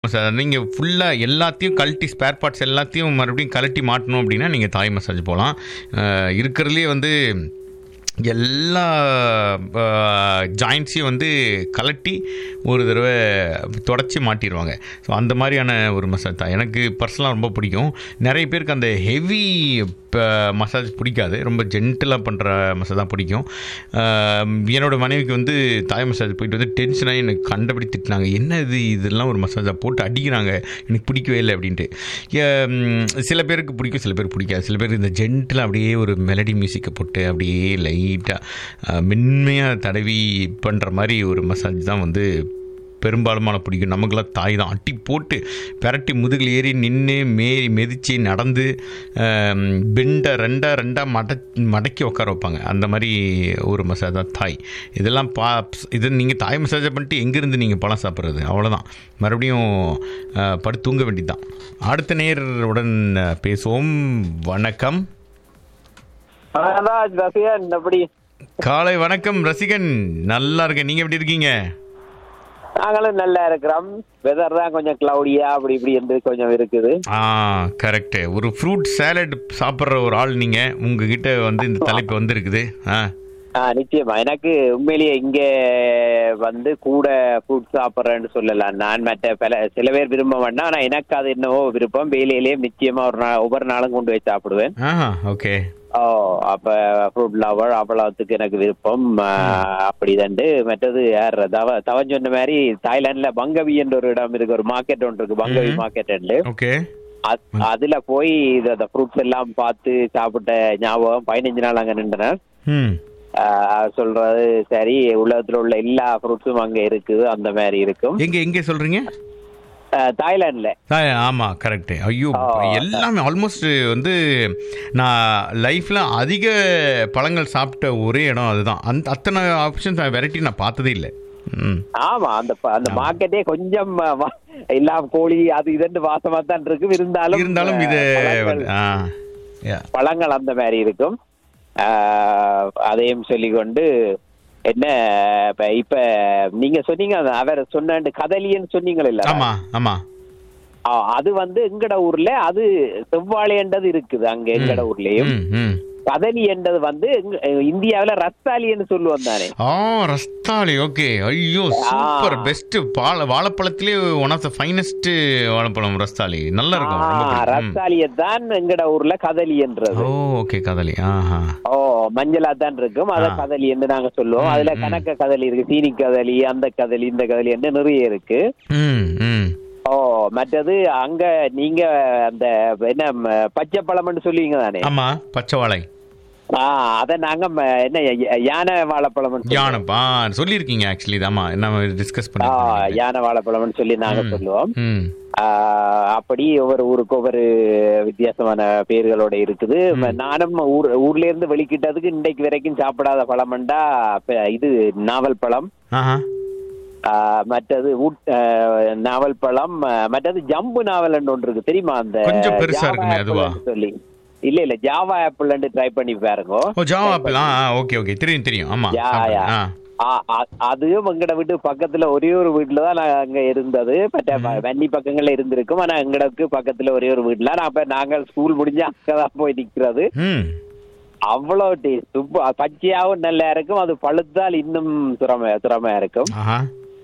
Sir நீங்கள் ஃபுல்லாக எல்லாத்தையும் கழட்டி ஸ்பேர் பார்ட்ஸ் எல்லாத்தையும் மறுபடியும் கழட்டி மாட்டணும் அப்படின்னா நீங்கள் தாய் மசாஜ் போகலாம் இருக்கிறதுலே வந்து எல்லா ஜாயின்ட்ஸையும் வந்து கலட்டி ஒரு தடவை தொடச்சி மாட்டிடுவாங்க ஸோ அந்த மாதிரியான ஒரு மசாஜ் தான் எனக்கு பர்சனலாக ரொம்ப பிடிக்கும் நிறைய பேருக்கு அந்த ஹெவி மசாஜ் பிடிக்காது ரொம்ப ஜென்டலாக பண்ணுற மசாஜ் தான் பிடிக்கும் அஹ், என்னோட மனைவிக்கு வந்து தாய் மசாஜ் போயிட்டு வந்து டென்ஷனாகி எனக்கு கண்டபடி திட்டினாங்க என்ன இது இதெல்லாம் ஒரு மசாஜாக போட்டு அடிக்கிறாங்க எனக்கு பிடிக்கவே இல்லை அப்படின்ட்டு ஏ- ம், சில பேருக்கு பிடிக்கும் சில பேருக்கு பிடிக்காது சில பேர் இந்த ஜென்டலாக அப்படியே ஒரு மெலடி மியூசிக்கை போட்டு அப்படியே லைட்டாக மென்மையாக தடவி பண்ணுற மாதிரி ஒரு மசாஜ் தான் வந்து பெரும்பாலுமான பிடிக்கும் நமக்கெல்லாம் தாய் தான் அட்டி போட்டு பெரட்டி முதுகில் ஏறி நின்று மேறி மிதித்து நடந்து பெண்டை ரெண்டாக ரெண்டாக மட மடக்கி உட்கார வைப்பாங்க அந்த மாதிரி ஒரு மசாஜ் தான் தாய் இதெல்லாம் பா இது நீங்கள் தாய் மசாஜை பண்ணிட்டு எங்கேருந்து நீங்கள் பழம் சாப்பிட்றது அவ்வளோதான் மறுபடியும் அஹ், படுத்து தூங்க வேண்டியதுதான் அடுத்த நேருடன் அஹ், பேசுவோம் வணக்கம் அதான் ரசிகன் எப்படி காலை வணக்கம் ரசிகன் நல்லா இருக்கேன் நீங்கள் எப்படி இருக்கீங்க நாங்களும் நல்லா இருக்கிறோம் வெதர் தான் கொஞ்சம் கிளவுடியா அப்படி இப்படி இருந்து கொஞ்சம் இருக்குது ஆ கரெக்டு ஒரு ஃப்ரூட் சாலட் சாப்பிட்ற ஒரு ஆள் நீங்கள் உங்ககிட்ட வந்து இந்த தலைப்பு வந்திருக்குது ஆ ஆ, நிச்சயமா எனக்கு உண்மையிலேயே இங்க வந்து கூட ஃப்ரூட் சாப்பிட்றேன்னு சொல்லலாம் நான் மற்ற பல சில பேர் விரும்ப மாட்டேன் ஆனா எனக்கு அது என்னவோ விருப்பம் வேலையிலேயே நிச்சயமா ஒரு நாள் ஒவ்வொரு நாளும் கொண்டு போய் சாப்பிடுவேன் ஆ ஓகே ஓ அப்ப ஃப்ரூட் லவர் அவ்வளவுத்துக்கு எனக்கு விருப்பம் ஆ, அப்படி தண்டு மற்றது யார் தவ தவன் சொன்ன மாதிரி தாய்லாந்துல பங்கவி என்ற ஒரு இடம் இருக்கு ஒரு மார்க்கெட் ஒன்று இருக்கு பங்கவி மார்க்கெட் ஓகே அத்- அதுல போய் இது அந்த ஃப்ரூட்ஸ் எல்லாம் பார்த்து சாப்பிட்ட ஞாபகம் பதினஞ்சு நாள் அங்க நின்றனர் ம் ஆஹ் சொல்றது சரி உலகத்துல உள்ள எல்லா ஃப்ரூட்ஸும் அங்க இருக்குது அந்த மாதிரி இருக்கும் எங்கே எங்கே சொல்கிறீங்க ஆஹ் தாய்லாந்துல ஆமாம் கரெக்டு ஐயோ ஆ. எல்லாமே ஆல்மோஸ்ட் வந்து நான் லைஃப்பில் அதிக பழங்கள் சாப்பிட்ட ஒரே இடம் அதுதான் அந்த அத்தனை ஆப்ஷன்ஸ் வெரைட்டி நான் பார்த்ததே இல்லை ம் ஆமா அந்த ப- அந்த மார்க்கெட்டே கொஞ்சம் ஆஹ், வா- எல்லாம் கோழி அது இதுன்னு வாசமா தான் இருக்கு இருந்தாலும் இருந்தாலும் இது ஆஹ், பழங்கள்- ஆ yeah. பழங்கள் அந்த மாதிரி இருக்கும் ஆஹ், அதையும் சொல்லிக்கொண்டு என்ன இப்ப இப்ப நீங்க சொன்னீங்க அந்த அவர் சொன்ன கதலின்னு சொன்னீங்களே இல்ல ஆமா ஆமா ஆ, அது வந்து எங்கட ஊர்ல அது செவ்வாழைன்றது இருக்குது அங்க எங்கட ஊர்லயும் ம் ம் கதலி என்றது வந்து எங்க- இந்தியாவுல ரஸ்தாலின்னு சொல்லுவோம் தானே ஆ ரஸ்தாளி ஓகே ஐயோ சூப்பர் பெஸ்ட் பால வாழைப்பழத்திலே ஒன் ஆஃப் த ஃபைனஸ்ட் வாழைப்பழம் ரஸ்தாளி நல்லா இருக்கும் ரொம்ப பிடிக்கும். ம். ரஸ்தாலியை தான் எங்கட ஊர்ல கதலி என்றது ஓ ஓகே கதலி ஆஹா ஓ மஞ்சளா தான் இருக்கும் அத ஆ. கதலி என்று நாங்க சொல்லுவோம் ம், அதுல ம். கணக்க கதலி இருக்கு சீனி கதலி அந்த கதலி இந்த கதலி என்று நிறைய இருக்கு ம் ம் ஓ மற்றது அங்க நீங்க அந்த என்ன ம- பச்சை பழம்னு சொல்லுவீங்க தானே ஆமா பச்சை வாழை ஆ அத நாங்க ம- என்ன ய- யானை வாழைப்பழம் யானைப்பா சொல்லியிருக்கீங்க ஆக்சுவலி ஆமா நம்ம டிஸ்கஸ் ஆ, பண்ணிருக்கோம் யானை வாழைப்பழம்னு சொல்லி நாங்க ம். சொல்லுவோம் ம் ஆ, அப்படி ஒவ்வொரு ஊருக்கு ஒவ்வொரு வித்தியாசமான பேர்களோட இருக்குது நானும் ஊர் ஊர்ல இருந்து வெளிக்கிட்டதுக்கு இன்றைக்கு வரைக்கும் சாப்பிடாத பழம்ண்டா ப- இது நாவல் பழம் ஆஹா ஆ, மற்றது ஊட்- ஆ, நாவல் பழம் ஆ, மற்றது ஜம்பு நாவல் ஒன்று இருக்கு தெரியுமா அந்த கொஞ்சம் பெருசா ஜாவா இருக்குமே, அதுவா? ஆப்பிள்னு சொல்லி இல்ல இல்ல ஜாவா ஆப்பிள் ட்ரை பண்ணி பாருங்க ஓ ஜாவா ஆப்பிள் ஆ ஓகே ஓகே தெரியும் தெரியும் ஆமா யா, சாப்பிட்டேன். யா. ஆ ஆ, ஆ, அதுவும் எங்கட வீட்டு பக்கத்துல ஒரே ஒரு வீட்டுல தான் நான் அங்க இருந்தது மற்ற வன்னி பக்கங்கள்ல இருந்திருக்கும் ஆனா எங்களுக்கு பக்கத்துல ஒரே ஒரு வீட்டுல நான் அப்ப நாங்கள் ஸ்கூல் முடிஞ்சு அங்கதான் போய் நிக்கிறது ம் அவ்வளவு டேஸ்ட் உப்பு பச்சையாவும் நல்லா இருக்கும் அது பழுத்தால் இன்னும் திறமை திறமையா இருக்கும் ஆஹா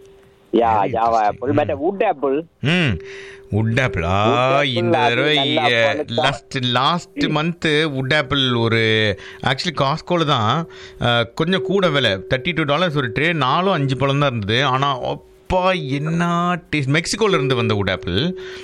yeah Very Java interesting. Apple மற்ற வுட் ஆப்பிள் ம் வுட் ஆப்பிள் ஆ Wood apple இந்த அது தடவை நல்லா பழுத்தா- last last month wood apple ஒரு ஆக்சுவலி காஸ்கோல தான் அஹ், கொஞ்சம் கூட விலை தேர்ட்டி டூ டாலர்ஸ் ஒரு ட்ரே நாலும் அஞ்சு பழம் தான் இருந்தது ஆனால் அப்பா என்ன டேஸ்ட் மெக்சிகோல இருந்து வந்த வுட் ஆப்பிள்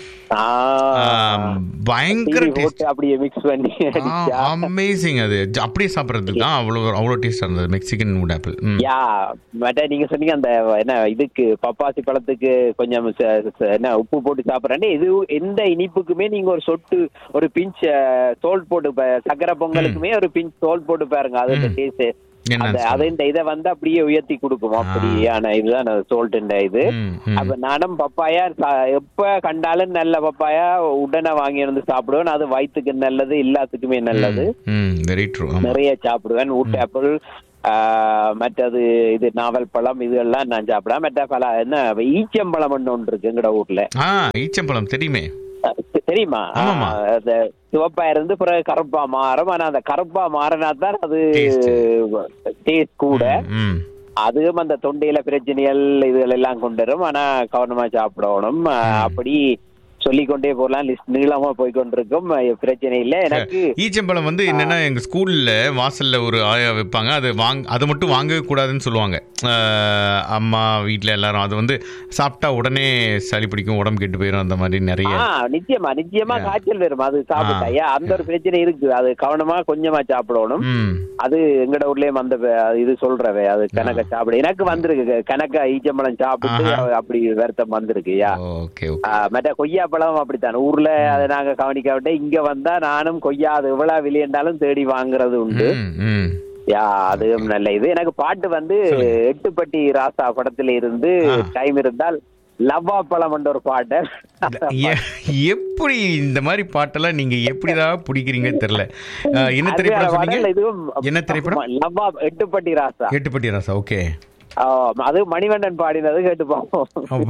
பயங்கர டேஸ்ட் போட்டு அப்படியே மிக்ஸ் பண்ணி அடிச்சா அமேசிங் அது ஜ- அப்படியே சாப்பிட்றதுக்கு தான் அவ்வளோ அவ்வளோ டேஸ்டாக இருந்தது மெக்சிகன் வுட் ஆப்பிள் ம் யா மற்ற நீங்க சொன்னீங்க அந்த என்ன இதுக்கு பப்பாசி பழத்துக்கு கொஞ்சம் ச- ச- என்ன உப்பு போட்டு சாப்பிட்றேன் இது எந்த இனிப்புக்குமே நீங்க ஒரு சொட்டு ஒரு பிஞ்ச் சோல்ட் போட்டு பா- சக்கரை பொங்கலுக்குமே ஒரு பிஞ்ச் சோல்ட் போட்டு பாருங்க அது ம். டேஸ்ட் என்ன அந்த அது இந்த இதை வந்து அப்படியே உயர்த்தி கொடுக்கும் அப்படியான இதுதான் சோல்ட் இது ம், ம். அப்ப நானும் பப்பாயா சா- எப்ப கண்டாலும் நல்ல பப்பாயா உடனே வாங்கி வந்து சாப்பிடுவேன் அது வயிற்றுக்கு நல்லது எல்லாத்துக்குமே நல்லது ம் வெரி ட்ரூ ஆமாம் நிறைய சாப்பிடுவேன் ஊட் ஆப்பிள் ஆஹ், மற்றது இது நாவல் பழம் இதெல்லாம் நான் சாப்பிடாம மற்ற பல என்ன ஈச்சம்பழம் ஒன்று இருக்கு எங்கட ஊர்ல ஆ ஈச்சம்பழம் தெரியுமே தெ- தெரியுமா ஆமாமா. ஆஹ், அந்த சிவப்பா இருந்து பிறகு கருப்பா மாறும் ஆனா அந்த கருப்பா மாறினா தான் அது Taste. டேஸ்ட் கூட ம் அதுவும் அந்த தொண்டையில பிரச்சனைகள் இதுகள் எல்லாம் கொண்டு வரும் ஆனா கவனமா சாப்பிடணும் ஆஹ், அப்படி சொல்லிக்கொண்டே போகலாம் லிஸ்ட் நீளமா போய் கொண்டிருக்கும் அஹ், பிரச்சனை இல்லை எனக்கு ஈச்சம்பழம் வந்து என்னன்னா எங்க ஸ்கூல்ல வாசல்ல ஒரு ஆயா வைப்பாங்க அது வாங்க அதை மட்டும் வாங்கவே கூடாதுன்னு சொல்லுவாங்க ஆஹ் அம்மா வீட்ல எல்லாரும் அது வந்து சாப்பிட்டா உடனே சளி பிடிக்கும் உடம்பு கெட்டு போயிடும் அந்த மாதிரி நிறைய ஆ நிச்சயமா நிச்சயமா Yeah. காய்ச்சல் வரும் அது சாப்பிட்டா ஆ. ஏன் அந்த ஒரு பிரச்சனை இருக்கு அது கவனமா கொஞ்சமா சாப்பிடணும் ம் அது எங்கட ஊர்லயும் அந்த ப- இது சொல்றவே அது கணக்க சாப்பிடு எனக்கு வந்திருக்கு கணக்க ஈச்சம்பழம் சாப்பிட்டு ஆஹா. அப்படி வருத்தம் வந்திருக்கு யா ஓகே ஓகே ஆ, மற்ற கொய்யாப்பழம் அப்படித்தான் ஊர்ல அதை நாங்க கவனிக்க விட்டு இங்க வந்தா நானும் கொய்யா அது எவ்வளவு விலையண்டாலும் தேடி வாங்குறது உண்டு ம் ம் யா அதுவும் நல்ல இது எனக்கு பாட்டு வந்து எட்டுப்பட்டி ராசா படத்துல இருந்து ஆ. டைம் இருந்தால் லவ்வா பழம் என்ற ஒரு பாட்டு எ- எப்படி இந்த மாதிரி பாட்டெல்லாம் நீங்க எப்படிதான் பிடிக்கிறீங்கன்னு தெரியல ஆஹ் என்ன திரைப்படம் அது சொன்னீங்க வரல, இதுவும் என்ன திரைப்படம் லவ்வா எட்டுப்பட்டி ராசா எட்டுப்பட்டி ராசா ஓகே ஆ, அது மணிவண்ணன் பாடினது கேட்டு பார்ப்போம்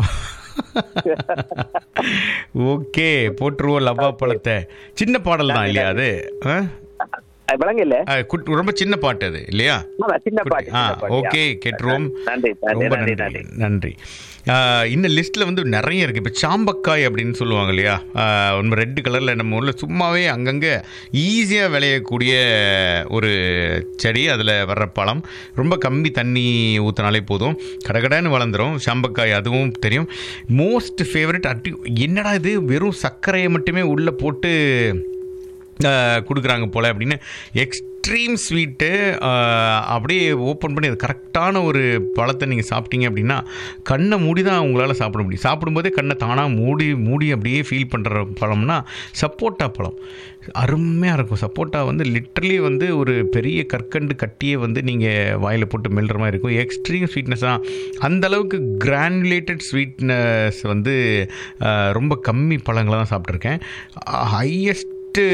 ஓகே போட்டுருவோம் லவ்வா பழத்தை சின்ன பாடல் தான் இல்லையா அது ஆ? அது விளங்க இல்ல ஆ, குட்- ரொம்ப சின்ன பாட்டு அது இல்லையா ஆமா, சின்ன பாட்டு ஆ சின்ன பாட்டு, ஓகே யா. கேட்டுருவோம் நன்றி நன்றி ரொம்ப நன்றி நன்றி நன்றி நன்றி ஆ, இந்த லிஸ்ட்ல வந்து நிறைய இருக்கு இப்போ சாம்பக்காய் அப்படின்னு சொல்லுவாங்க இல்லையா ஒன்று ரெட் கலர்ல நம்ம ஊர்ல சும்மாவே அங்கங்க ஈஸியாக விளையக்கூடிய ஒரு செடி அதில் வர்ற பழம் ரொம்ப கம்மி தண்ணி ஊற்றினாலே போதும் கடகடன்னு வளர்ந்துரும் சாம்பக்காய் அதுவும் தெரியும் மோஸ்ட் ஃபேவரட் அட்டி என்னடா இது வெறும் சர்க்கரையை மட்டுமே உள்ளே போட்டு கொடுக்குறாங்க போல் அப்படின்னு எக்ஸ்ட்ரீம் ஸ்வீட்டு அப்படியே ஓப்பன் பண்ணி அது கரெக்டான ஒரு பழத்தை நீங்கள் சாப்பிட்டீங்க அப்படின்னா கண்ணை மூடி தான் உங்களால் சாப்பிட முடியும் சாப்பிடும்போதே கண்ணை தானாக மூடி மூடி அப்படியே ஃபீல் பண்ணுற பழம்னா சப்போட்டா பழம் அருமையாக இருக்கும் சப்போட்டா வந்து லிட்ரலி வந்து ஒரு பெரிய கற்கண்டு கட்டியே வந்து நீங்கள் வாயில் போட்டு மெல்ற மாதிரி இருக்கும் எக்ஸ்ட்ரீம் ஸ்வீட்னஸ் தான் அந்த அளவுக்கு கிரானுலேட்டட் ஸ்வீட்னஸ் வந்து அஹ், ரொம்ப கம்மி பழங்களை தான் சாப்பிட்ருக்கேன் ஹையஸ்ட்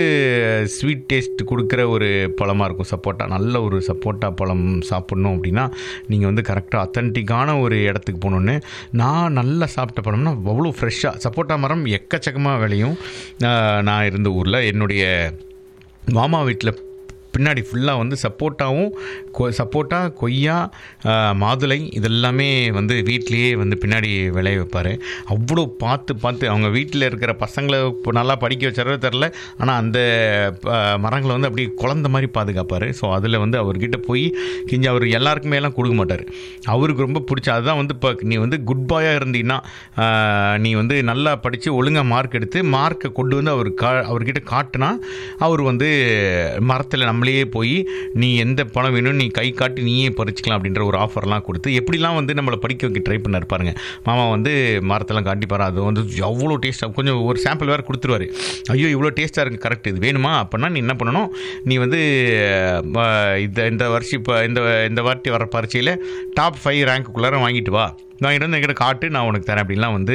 ஸ்வீட் டேஸ்ட் கொடுக்குற ஒரு பழமாக இருக்கும் சப்போட்டா நல்ல ஒரு சப்போட்டா பழம் சாப்பிட்ணும் அப்படின்னா நீங்கள் வந்து கரெக்டாக அத்தன்டிக்கான ஒரு இடத்துக்கு போகணுன்னு நான் நல்லா சாப்பிட்ட பழம்னா அவ்வளோ ஃப்ரெஷ்ஷாக சப்போட்டா மரம் எக்கச்சக்கமாக விளையும் ஆஹ், நான் இருந்த ஊரில் என்னுடைய மாமா வீட்டில் பின்னாடி ஃபுல்லாக வந்து சப்போட்டாவும் கொ- சப்போட்டா கொய்யா ஆ, மாதுளை இதெல்லாமே வந்து வீட்லேயே வந்து பின்னாடி விளைய வைப்பார் அவ்வளோ பார்த்து பார்த்து அவங்க வீட்டில் இருக்கிற பசங்களை இப்போ நல்லா படிக்க வச்சாரோ தெரில ஆனால் அந்த ஆ, மரங்களை வந்து அப்படியே குழந்த மாதிரி பாதுகாப்பார் ஸோ அதில் வந்து அவர்கிட்ட போய் கிஞ்சி அவர் எல்லாருக்குமே எல்லாம் கொடுக்க மாட்டார் அவருக்கு ரொம்ப பிடிச்ச அதுதான் வந்து இப்போ நீ வந்து குட் பாயாக இருந்தீங்கன்னா ஆ, நீ வந்து நல்லா படித்து ஒழுங்காக மார்க் எடுத்து மார்க்கை கொண்டு வந்து அவர் கா அவர்கிட்ட காட்டுனா அவர் வந்து மரத்தில் நம்மளையே போய் நீ எந்த பழம் வேணும் நீ கை காட்டி நீயே பறிச்சுக்கலாம் அப்படின்ற ஒரு ஆஃபர்லாம் கொடுத்து எப்படிலாம் வந்து நம்மளை படிக்க வைக்க ட்ரை பண்ணார் பாருங்க மாமா வந்து மரத்தெல்லாம் காட்டிப்பாரு அது வந்து எவ்வளோ டேஸ்ட்டாக கொஞ்சம் ஒரு சாம்பிள் வேறு கொடுத்துருவாரு ஐயோ இவ்வளோ டேஸ்ட்டாக இருக்குது கரெக்ட் இது வேணுமா அப்படின்னா நீ என்ன பண்ணணும் நீ வந்து அஹ், இந்த இந்த வருஷம் இப்போ இந்த இந்த வாட்டி வர பரீட்சையில் டாப் ஃபைவ் ரேங்க்குள்ளார வாங்கிட்டு வா வாங்கிட்டு வந்து என்கிட்ட காட்டு நான் உனக்கு தரேன் அப்படின்லாம் வந்து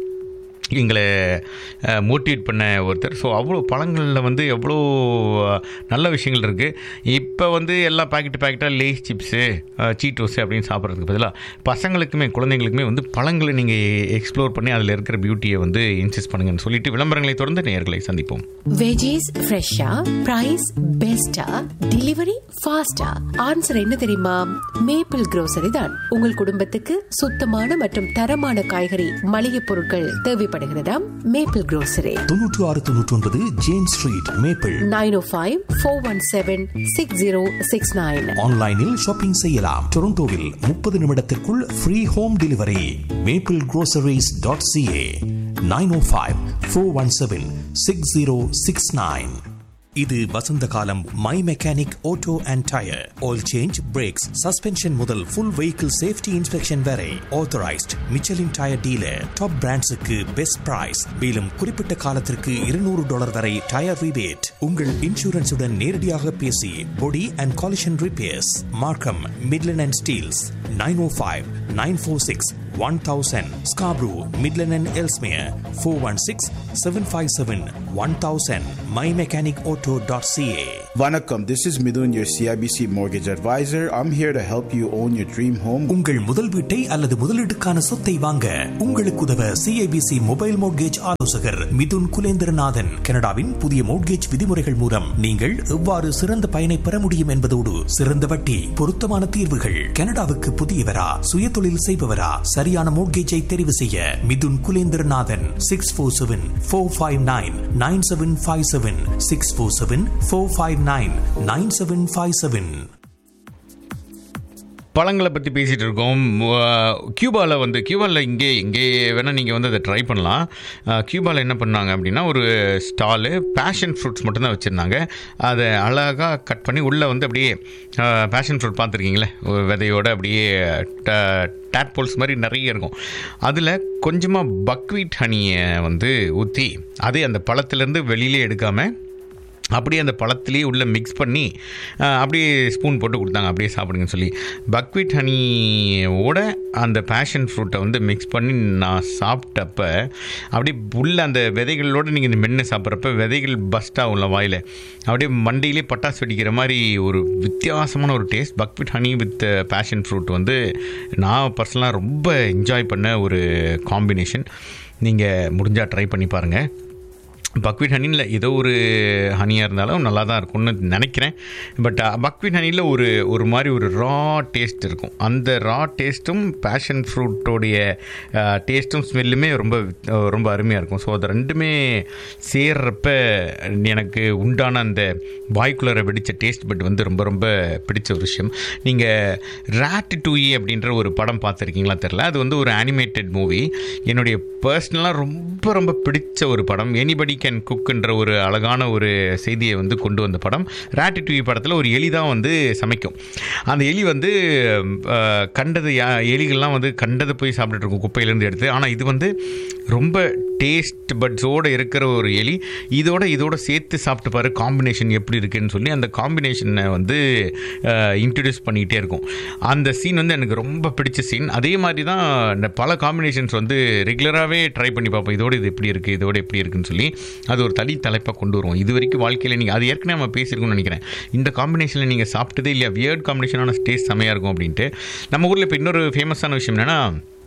எங்களை மோட்டிவேட் பண்ண ஒருத்தர் ஸோ அவ்வளோ பழங்களில் வந்து எவ்வளோ அஹ், நல்ல விஷயங்கள் இருக்குது இப்போ வந்து எல்லா பாக்கெட் பாக்கெட்டாக லேஸ் சிப்ஸு சீட்டோஸு அப்படின்னு சாப்பிட்றதுக்கு பதிலாக பசங்களுக்குமே குழந்தைங்களுக்குமே வந்து பழங்களை நீங்கள் எக்ஸ்ப்ளோர் பண்ணி அதில் இருக்கிற பியூட்டியை வந்து இன்சிஸ்ட் பண்ணுங்கன்னு சொல்லிட்டு விளம்பரங்களை தொடர்ந்து நேர்களை சந்திப்போம் வெஜிஸ் ஃப்ரெஷ்ஷா பிரைஸ் பெஸ்டா டெலிவரி ஃபாஸ்டா ஆன்சர் என்ன தெரியுமா மேப்பிள் grocery தான் உங்கள் குடும்பத்துக்கு சுத்தமான மற்றும் தரமான காய்கறி மளிகை பொருட்கள் தேவைப்படுகிறதா மேப்பிள் grocery தொன்னூற்று ஆறு தொன்னூற்றி ஒன்பது James Street Maple nine o five four one seven six zero six nine ஆன்லைனில் ஷாப்பிங் செய்யலாம் டொரண்டோவில் முப்பது நிமிடத்திற்குள் free home delivery Maple groceries dot CA nine o five four one seven six zero six nine இது வசந்த காலம் my mechanic auto and tyre oil change brakes suspension முதல் full vehicle safety inspection வரை authorised Michelin tyre dealer top பிராண்ட்ஸுக்கு best price மேலும் குறிப்பிட்ட காலத்திற்கு இருநூறு டாலர் வரை டயர் ரிபேட் உங்கள் இன்சூரன்ஸுடன் நேரடியாக பேசி body and collision repairs Markham Midland and Steeles nine o five nine four six one thousand Scarborough Midland and Ellesmere four one six seven five seven one thousand my mechanic auto dot CA Vanakkam, this is Midun, your CIBC mortgage advisor. I'm here to help you own your dream home. உங்கள் முதல் வீட்டை அல்லது முதலீட்டுக்கான சொத்தை வாங்க உங்களுக்கு உதவ CIBC mobile mortgage ஆலோசகர் மிதுன் குலேந்திரநாதன் கனடாவின் புதிய மோட்கேஜ் விதிமுறைகள் மூலம் நீங்கள் எவ்வாறு சிறந்த பயனை பெற முடியும் என்பதோடு சிறந்த வட்டி பொருத்தமான தீர்வுகள் கனடாவுக்கு புதியவரா சுயதொழில் செய்பவரா சரியான மோட்கேஜை தெரிவு செய்ய Mithun Kulendranathan six four seven four five nine nine seven five seven six four seven four five nine nine seven five seven பழங்களை பற்றி பேசிகிட்டு இருக்கோம் கியூபாவில் வந்து கியூபாவில் இங்கே இங்கே வேணால் நீங்கள் வந்து அதை ட்ரை பண்ணலாம் கியூபாவில் என்ன பண்ணாங்க அப்படின்னா ஒரு ஸ்டாலு பேஷன் ஃப்ரூட்ஸ் மட்டும்தான் வச்சுருந்தாங்க அதை அழகாக கட் பண்ணி உள்ளே வந்து அப்படியே பேஷன் ஃப்ரூட் பார்த்துருக்கீங்களே ஒரு விதையோட அப்படியே டேட்போல்ஸ் மாதிரி நிறைய இருக்கும் அதில் கொஞ்சமாக பக்வீட் ஹனியை வந்து ஊற்றி அதே அந்த பழத்துலேருந்து வெளியிலே எடுக்காமல் அப்படியே அந்த பழத்துலேயே உள்ளே மிக்ஸ் பண்ணி அஹ், அப்படியே ஸ்பூன் போட்டு கொடுத்தாங்க அப்படியே சாப்பிடுங்கன்னு சொல்லி பக்வீட் ஹனியோட அந்த பேஷன் ஃப்ரூட்டை வந்து மிக்ஸ் பண்ணி நான் சாப்பிட்டப்ப அப்படியே உள்ள அந்த விதைகளோடு நீங்கள் இந்த மென்று சாப்பிட்றப்ப விதைகள் பஸ்ட் ஆகும்ல வாயில் அப்படியே மண்டையிலே பட்டாசு வெடிக்கிற மாதிரி ஒரு வித்தியாசமான ஒரு taste buckwheat honey with passion fruit வந்து நான் பர்சனலாக ரொம்ப என்ஜாய் பண்ண ஒரு காம்பினேஷன் நீங்கள் முடிஞ்சால் ட்ரை பண்ணி பாருங்கள் பக்வீட் ஹனியில் ஏதோ ஒரு ஹனியாக இருந்தாலும் நல்லா தான் இருக்கும்னு நினைக்கிறேன் பட் பக்வீட் ஹனியில் ஒரு ஒரு மாதிரி ஒரு ரா டேஸ்ட் இருக்கும் அந்த ரா டேஸ்ட்டும் பேஷன் ஃப்ரூட்டோடைய டேஸ்ட்டும் ஸ்மெல்லுமே ரொம்ப அஹ், ரொம்ப அருமையாக இருக்கும் ஸோ அது ரெண்டுமே சேர்றப்ப எனக்கு உண்டான அந்த வாய்க்குள்ளரை வெடித்த டேஸ்ட் பட் வந்து ரொம்ப ரொம்ப பிடிச்ச ஒரு விஷயம் நீங்கள் ராட் டூயி அப்படின்ற ஒரு படம் பார்த்துருக்கீங்களா தெரில அது வந்து ஒரு அனிமேட்டட் மூவி என்னுடைய பர்சனலாக ரொம்ப ரொம்ப பிடிச்ச ஒரு படம் எனிபடி கேன் குக்குன்ற ஒரு அழகான ஒரு செய்தியை வந்து கொண்டு வந்த படம் ராட்டி டிவி படத்தில் ஒரு எலி தான் வந்து சமைக்கும் அந்த எலி வந்து அஹ், கண்டது யா- எலிகள்லாம் வந்து கண்டதை போய் சாப்பிட்டுட்டு இருக்கும் குப்பையிலேருந்து எடுத்து ஆனால் இது வந்து ரொம்ப டேஸ்ட் பட்ஸோடு இருக்கிற ஒரு எலி இதோட இதோட சேர்த்து சாப்பிட்டு பாரு காம்பினேஷன் எப்படி இருக்குன்னு சொல்லி அந்த காம்பினேஷனை வந்து இன்ட்ரடியூஸ் பண்ணிக்கிட்டே இருக்கும் அந்த சீன் வந்து எனக்கு ரொம்ப பிடிச்ச சீன் அதே மாதிரி தான் இந்த பல காம்பினேஷன்ஸ் வந்து ரெகுலராகவே ட்ரை பண்ணி பார்ப்போம் இதோட இது எப்படி இருக்குது இதோட எப்படி இருக்குன்னு சொல்லி அது ஒரு தனி தலைப்பாக கொண்டு வருவோம் இது வரைக்கும் வாழ்க்கையில் நீங்கள் அது ஏற்கனவே நம்ம பேசியிருக்கோம்னு நினைக்கிறேன் இந்த காம்பினேஷனில் நீங்கள் சாப்பிட்டதே இல்லையா வியர்ட் காம்பினேஷனான டேஸ்ட் செமையாக இருக்கும் அப்படின்ட்டு நம்ம ஊரில் இப்போ இன்னொரு ஃபேமஸான விஷயம் என்னென்னா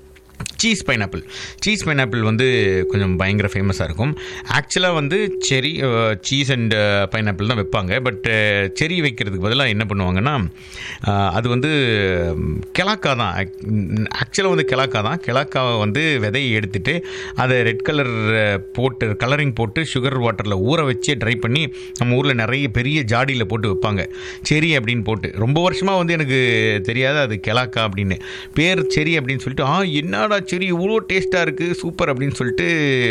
சீஸ் பைனாப்பிள் சீஸ் பைனாப்பிள் வந்து கொஞ்சம் பயங்கர ஃபேமஸாக இருக்கும் ஆக்சுவலாக வந்து செரி சீஸ் அண்ட் பைனாப்பிள் தான் வைப்பாங்க பட் செரி வைக்கிறதுக்கு பதிலாக என்ன பண்ணுவாங்கன்னா அஹ், அது வந்து ம், கெலாக்கா தான் ஆக்சுவலாக வந்து கெலாக்கா தான் கெலாக்காவை வந்து விதையை எடுத்துட்டு அதை ரெட் கலர் போட்டு கலரிங் போட்டு சுகர் வாட்டரில் ஊற வச்சு ட்ரை பண்ணி நம்ம ஊரில் நிறைய பெரிய ஜாடியில் போட்டு வைப்பாங்க செரி அப்படின்னு போட்டு ரொம்ப வருஷமாக வந்து எனக்கு தெரியாது அது கெலாக்கா அப்படின்னு பேர் செரி அப்படின்னு சொல்லிட்டு ஆ என்னடா செரி இவ்வளோ டேஸ்ட்டாக இருக்குது சூப்பர் அப்படின்னு சொல்லிட்டு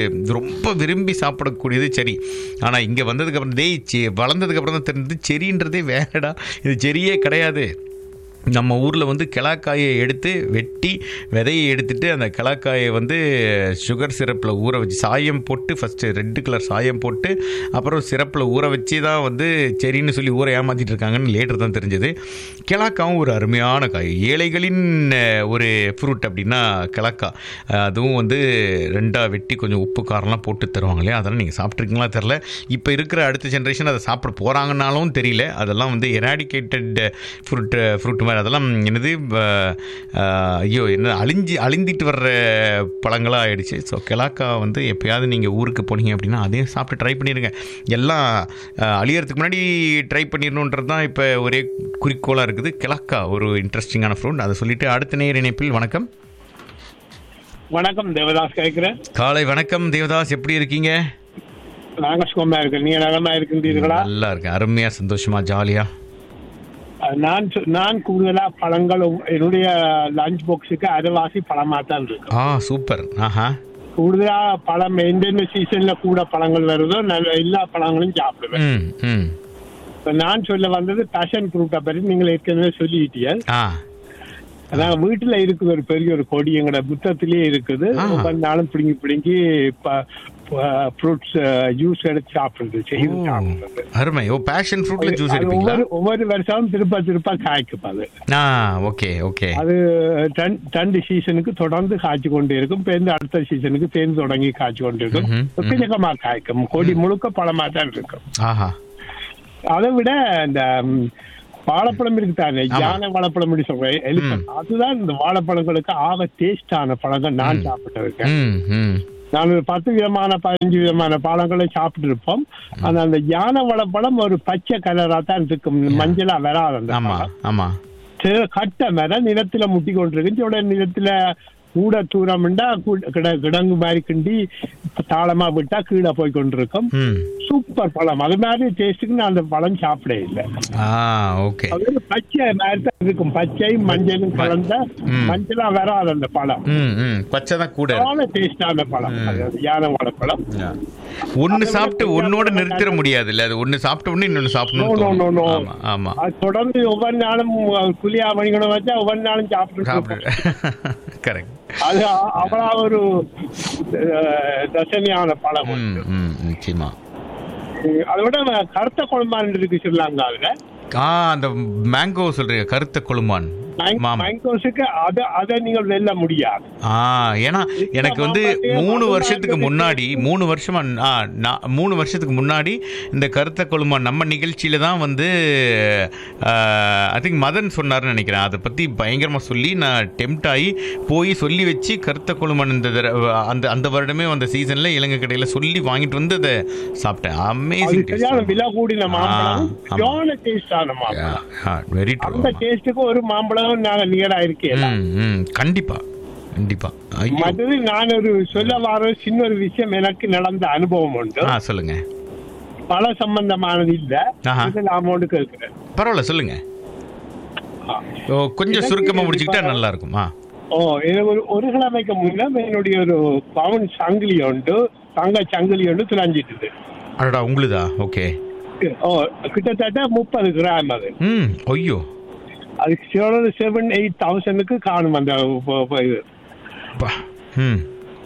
ரொம்ப விரும்பி சாப்பிடக்கூடியது செரி ஆனால் இங்கே வந்ததுக்கப்புறம் டேய் செ வளர்ந்ததுக்கப்புறம் தான் தெரிஞ்சது செரின்றதே வேறடா இது செரியே கிடையாது நம்ம ஊரில் வந்து கிளாக்காயை எடுத்து வெட்டி விதையை எடுத்துட்டு அந்த கிளாக்காயை வந்து சுகர் சிரப்பில் ஊற வச்சு சாயம் போட்டு ஃபஸ்ட்டு ரெட்டு கலர் சாயம் போட்டு அப்புறம் சிரப்பில் ஊற வச்சு தான் வந்து சரின்னு சொல்லி ஊற ஏமாற்றிட்டு இருக்காங்கன்னு லேட்டர் தான் தெரிஞ்சது கிளாக்காவும் ஒரு அருமையான காய் ஏழைகளின் அஹ், ஒரு ஃப்ரூட் அப்படின்னா கிளாக்கா அஹ், அதுவும் வந்து ரெண்டாக வெட்டி கொஞ்சம் உப்பு காரம்லாம் போட்டு தருவாங்க இல்லையா அதெல்லாம் நீங்கள் சாப்பிட்ருக்கீங்களா தெரில இப்போ இருக்கிற அடுத்த ஜென்ரேஷன் அதை சாப்பிட போகிறாங்கனாலும் தெரியல அதெல்லாம் வந்து எராடிகேட்டட் ஃப்ரூட் ஃப்ரூட் மாதிரி அதெல்லாம் என்னது அஹ், அஹ், ஐயோ என்ன அழிஞ்சு அழிந்திட்டு வர்ற பழங்களாக ஆயிடுச்சு ஸோ கிளாக்கா வந்து எப்பயாவது நீங்கள் ஊருக்கு போனீங்க அப்படின்னா அதையும் சாப்பிட்டு ட்ரை பண்ணிடுங்க எல்லாம் அஹ், அழியறதுக்கு முன்னாடி ட்ரை பண்ணிடணுன்றது தான் இப்போ ஒரே குறிக்கோளாக இருக்குது கிளாக்கா ஒரு இன்ட்ரெஸ்டிங்கான ஃப்ரூட் அதை சொல்லிட்டு அடுத்த நேர் இணைப்பில் வணக்கம் வணக்கம் தேவதாஸ் கேட்கிறேன் காலை வணக்கம் தேவதாஸ் எப்படி இருக்கீங்க நாங்க சுகமா இருக்கேன் நீங்க நலமா இருக்கின்றீர்களா நல்லா இருக்கேன் அருமையாக சந்தோஷமா ஜாலியாக நான் சொ- நான் கூடுதலா பழங்கள் உ- என்னுடைய லஞ்ச் பாக்ஸுக்கு அரைவாசி பழமா தான் இருக்கு ஆ சூப்பர் ஆஹா கூடுதலா பழம் எந்தெந்த சீசன்ல கூட பழங்கள் வருதோ நான் எல்லா பழங்களும் சாப்பிடுவேன் ம் ம் இப்ப நான் சொல்ல வந்தது பேஷன் ஃப்ரூட்டை பற்றி நீங்கள் ஏற்கனவே சொல்லிட்டீங்க ஆ அதான் வீட்டுல இருக்குது ஒரு பெரிய ஒரு கொடி எங்கட புத்தத்திலேயே இருக்குது ஆ. ஒவ்வொரு நாளும் பிடுங்கி பிடுங்கி ஃப்ரூட்ஸ் ஜூஸ் எடுத்து சாப்பிடுறது செய்து சாப்பிடுறது அருமை ஓ பேஷன் ஃப்ரூட்ல ஜூஸ் அது எடுப்பீங்களா ஒவ்வொரு ஒவ்வொரு வருஷமும் திருப்ப திருப்ப காய்க்கும் அது ஆ ஓகே ஓகே அது ரெண்- ரெண்டு சீசனுக்கு தொடர்ந்து காய்ச்சி கொண்டு இருக்கும் பேருந்து அடுத்த சீசனுக்கு தேர்ந்து தொடங்கி காய்ச்சி கொண்டு இருக்கும் ம்ஹும், எக்கச்சக்கமா காய்க்கும் கொடி முழுக்க பழமா தான் இருக்கும் ஆஹா அதை விட இந்த ம், வாழைப்பழம் இருக்கு தானே யானை வாழைப்பழம் சொல்றேன் elephant. அதுதான் இந்த வாழைப்பழங்களுக்கு ஆக டேஸ்டான பழங்கள் நான் சாப்பிட்டிருக்கேன் ம் ம் நான் ஒரு பத்து விதமான பதினஞ்சு விதமான பழங்களை சாப்பிட்டு இருப்போம் ஆனா அந்த யானை வாழைப்பழம் ஒரு பச்சை கலரா தான் இருக்கும் மஞ்சளா வராது அந்த ஆமா பழம். ஆமா சில கட்டை மேல நிலத்துல முட்டி கொண்டிருக்கு உடனே நிலத்துல கூட தூரம்ண்டா கிடங்கு மாதிரி கிண்டி தாளமா விட்டா கீழே போய் கொண்டிருக்கும் ம் சூப்பர் பழம் அது மாதிரி டேஸ்ட்டுக்கு நான் அந்த பழம் சாப்பிட இல்லை ஆ ஓகே அது வந்து பச்சை மாதிரி தான் இருக்கும் பச்சை மஞ்சளும் கலந்த ம். மஞ்சளா வராது அந்த பழம் ம் ம் பச்சை தான் கூட இருக்கு. அவ்வளோ டேஸ்டான பழம் அது யானை பழம் ஒன்னு சாப்பிட்டு ஒன்னோட நிறுத்திட முடியாது இல்ல அது ஒன்னு சாப்பிட்ட உடனே இன்னொன்னு No, சாப்பிடணும் no, no, no. ஆமா ஆமா அது தொடர்ந்து ஒவ்வொரு நாளும் குளியா மணிக்கணும் வச்சா ஒவ்வொரு நாளும் சாப்பிட்டு சாப்பிடு கரெக்ட் அது அ- அவ்வளவு ஒரு அஹ், ரசனையான பழம் ம் ம் நிச்சயமா அதை விட கருத்த குழம்பான் இருக்கு ஸ்ரீலங்காவில் ஆ அந்த மேங்கோ சொல்றீங்க கருத்த கொழுமான் மாம் மேங்கோஸுக்கு அதை அதை நீங்கள் வெல்ல முடியாது ஆ ஏன்னா எனக்கு வந்து மூணு வருஷத்துக்கு முன்னாடி மூணு வருஷமா ஆ, நான் மூணு வருஷத்துக்கு முன்னாடி இந்த கருத்த கொழுமான் நம்ம நிகழ்ச்சியில தான் வந்து ஐ திங்க் மதன் சொன்னார்னு நினைக்கிறேன் அதை பத்தி பயங்கரமா சொல்லி நான் டெம்ட் ஆகி போய் சொல்லி வச்சு கருத்த கொழுமான் இந்த தடவை அந்த அந்த வருடமே அந்த சீசன்ல இலங்கை கடையில சொல்லி வாங்கிட்டு வந்து அதை சாப்பிட்டேன் அது அமேசிங் சரியான விலை கூடின மாம்பழம் ஆமா. சரியான டேஸ்டான மாம்பழம் வெரி அந்த ட்ரூ டேஸ்ட்டுக்கு ஒரு மாம்பழம் நாங்க நியரா இருக்கேன் ம் ம் கண்டிப்பா கண்டிப்பா ஐயோ மற்றது நான் ஒரு சொல்ல வர சின்ன ஒரு விஷயம் எனக்கு நடந்த அனுபவம் உண்டு ஆ சொல்லுங்க பல சம்பந்தமானது இல்ல ஆஹா. இது நாம ஒன்று கேட்கிறேன் பரவாயில்ல சொல்லுங்க ஓ கொஞ்சம் எனக்கு சுருக்கமா முடிச்சுக்கிட்டா இப்ப- நல்லா இருக்கும் ஆ ஓ எனக்கு ஒரு ஒரு கிழமைக்கு முன்ன என்னுடைய ஒரு பவன் சங்கிலி உண்டு தங்க சங்கிலி உண்டு துளைஞ்சிட்டுது அடடா உங்களுதா ஓகே ஓ கிட்டத்தட்ட முப்பது கிராம் அது ம் ஐயோ அது செவன் எயிட் தௌசண்ட்க்கு காணும் அந்த ப- ப- இது பா ம்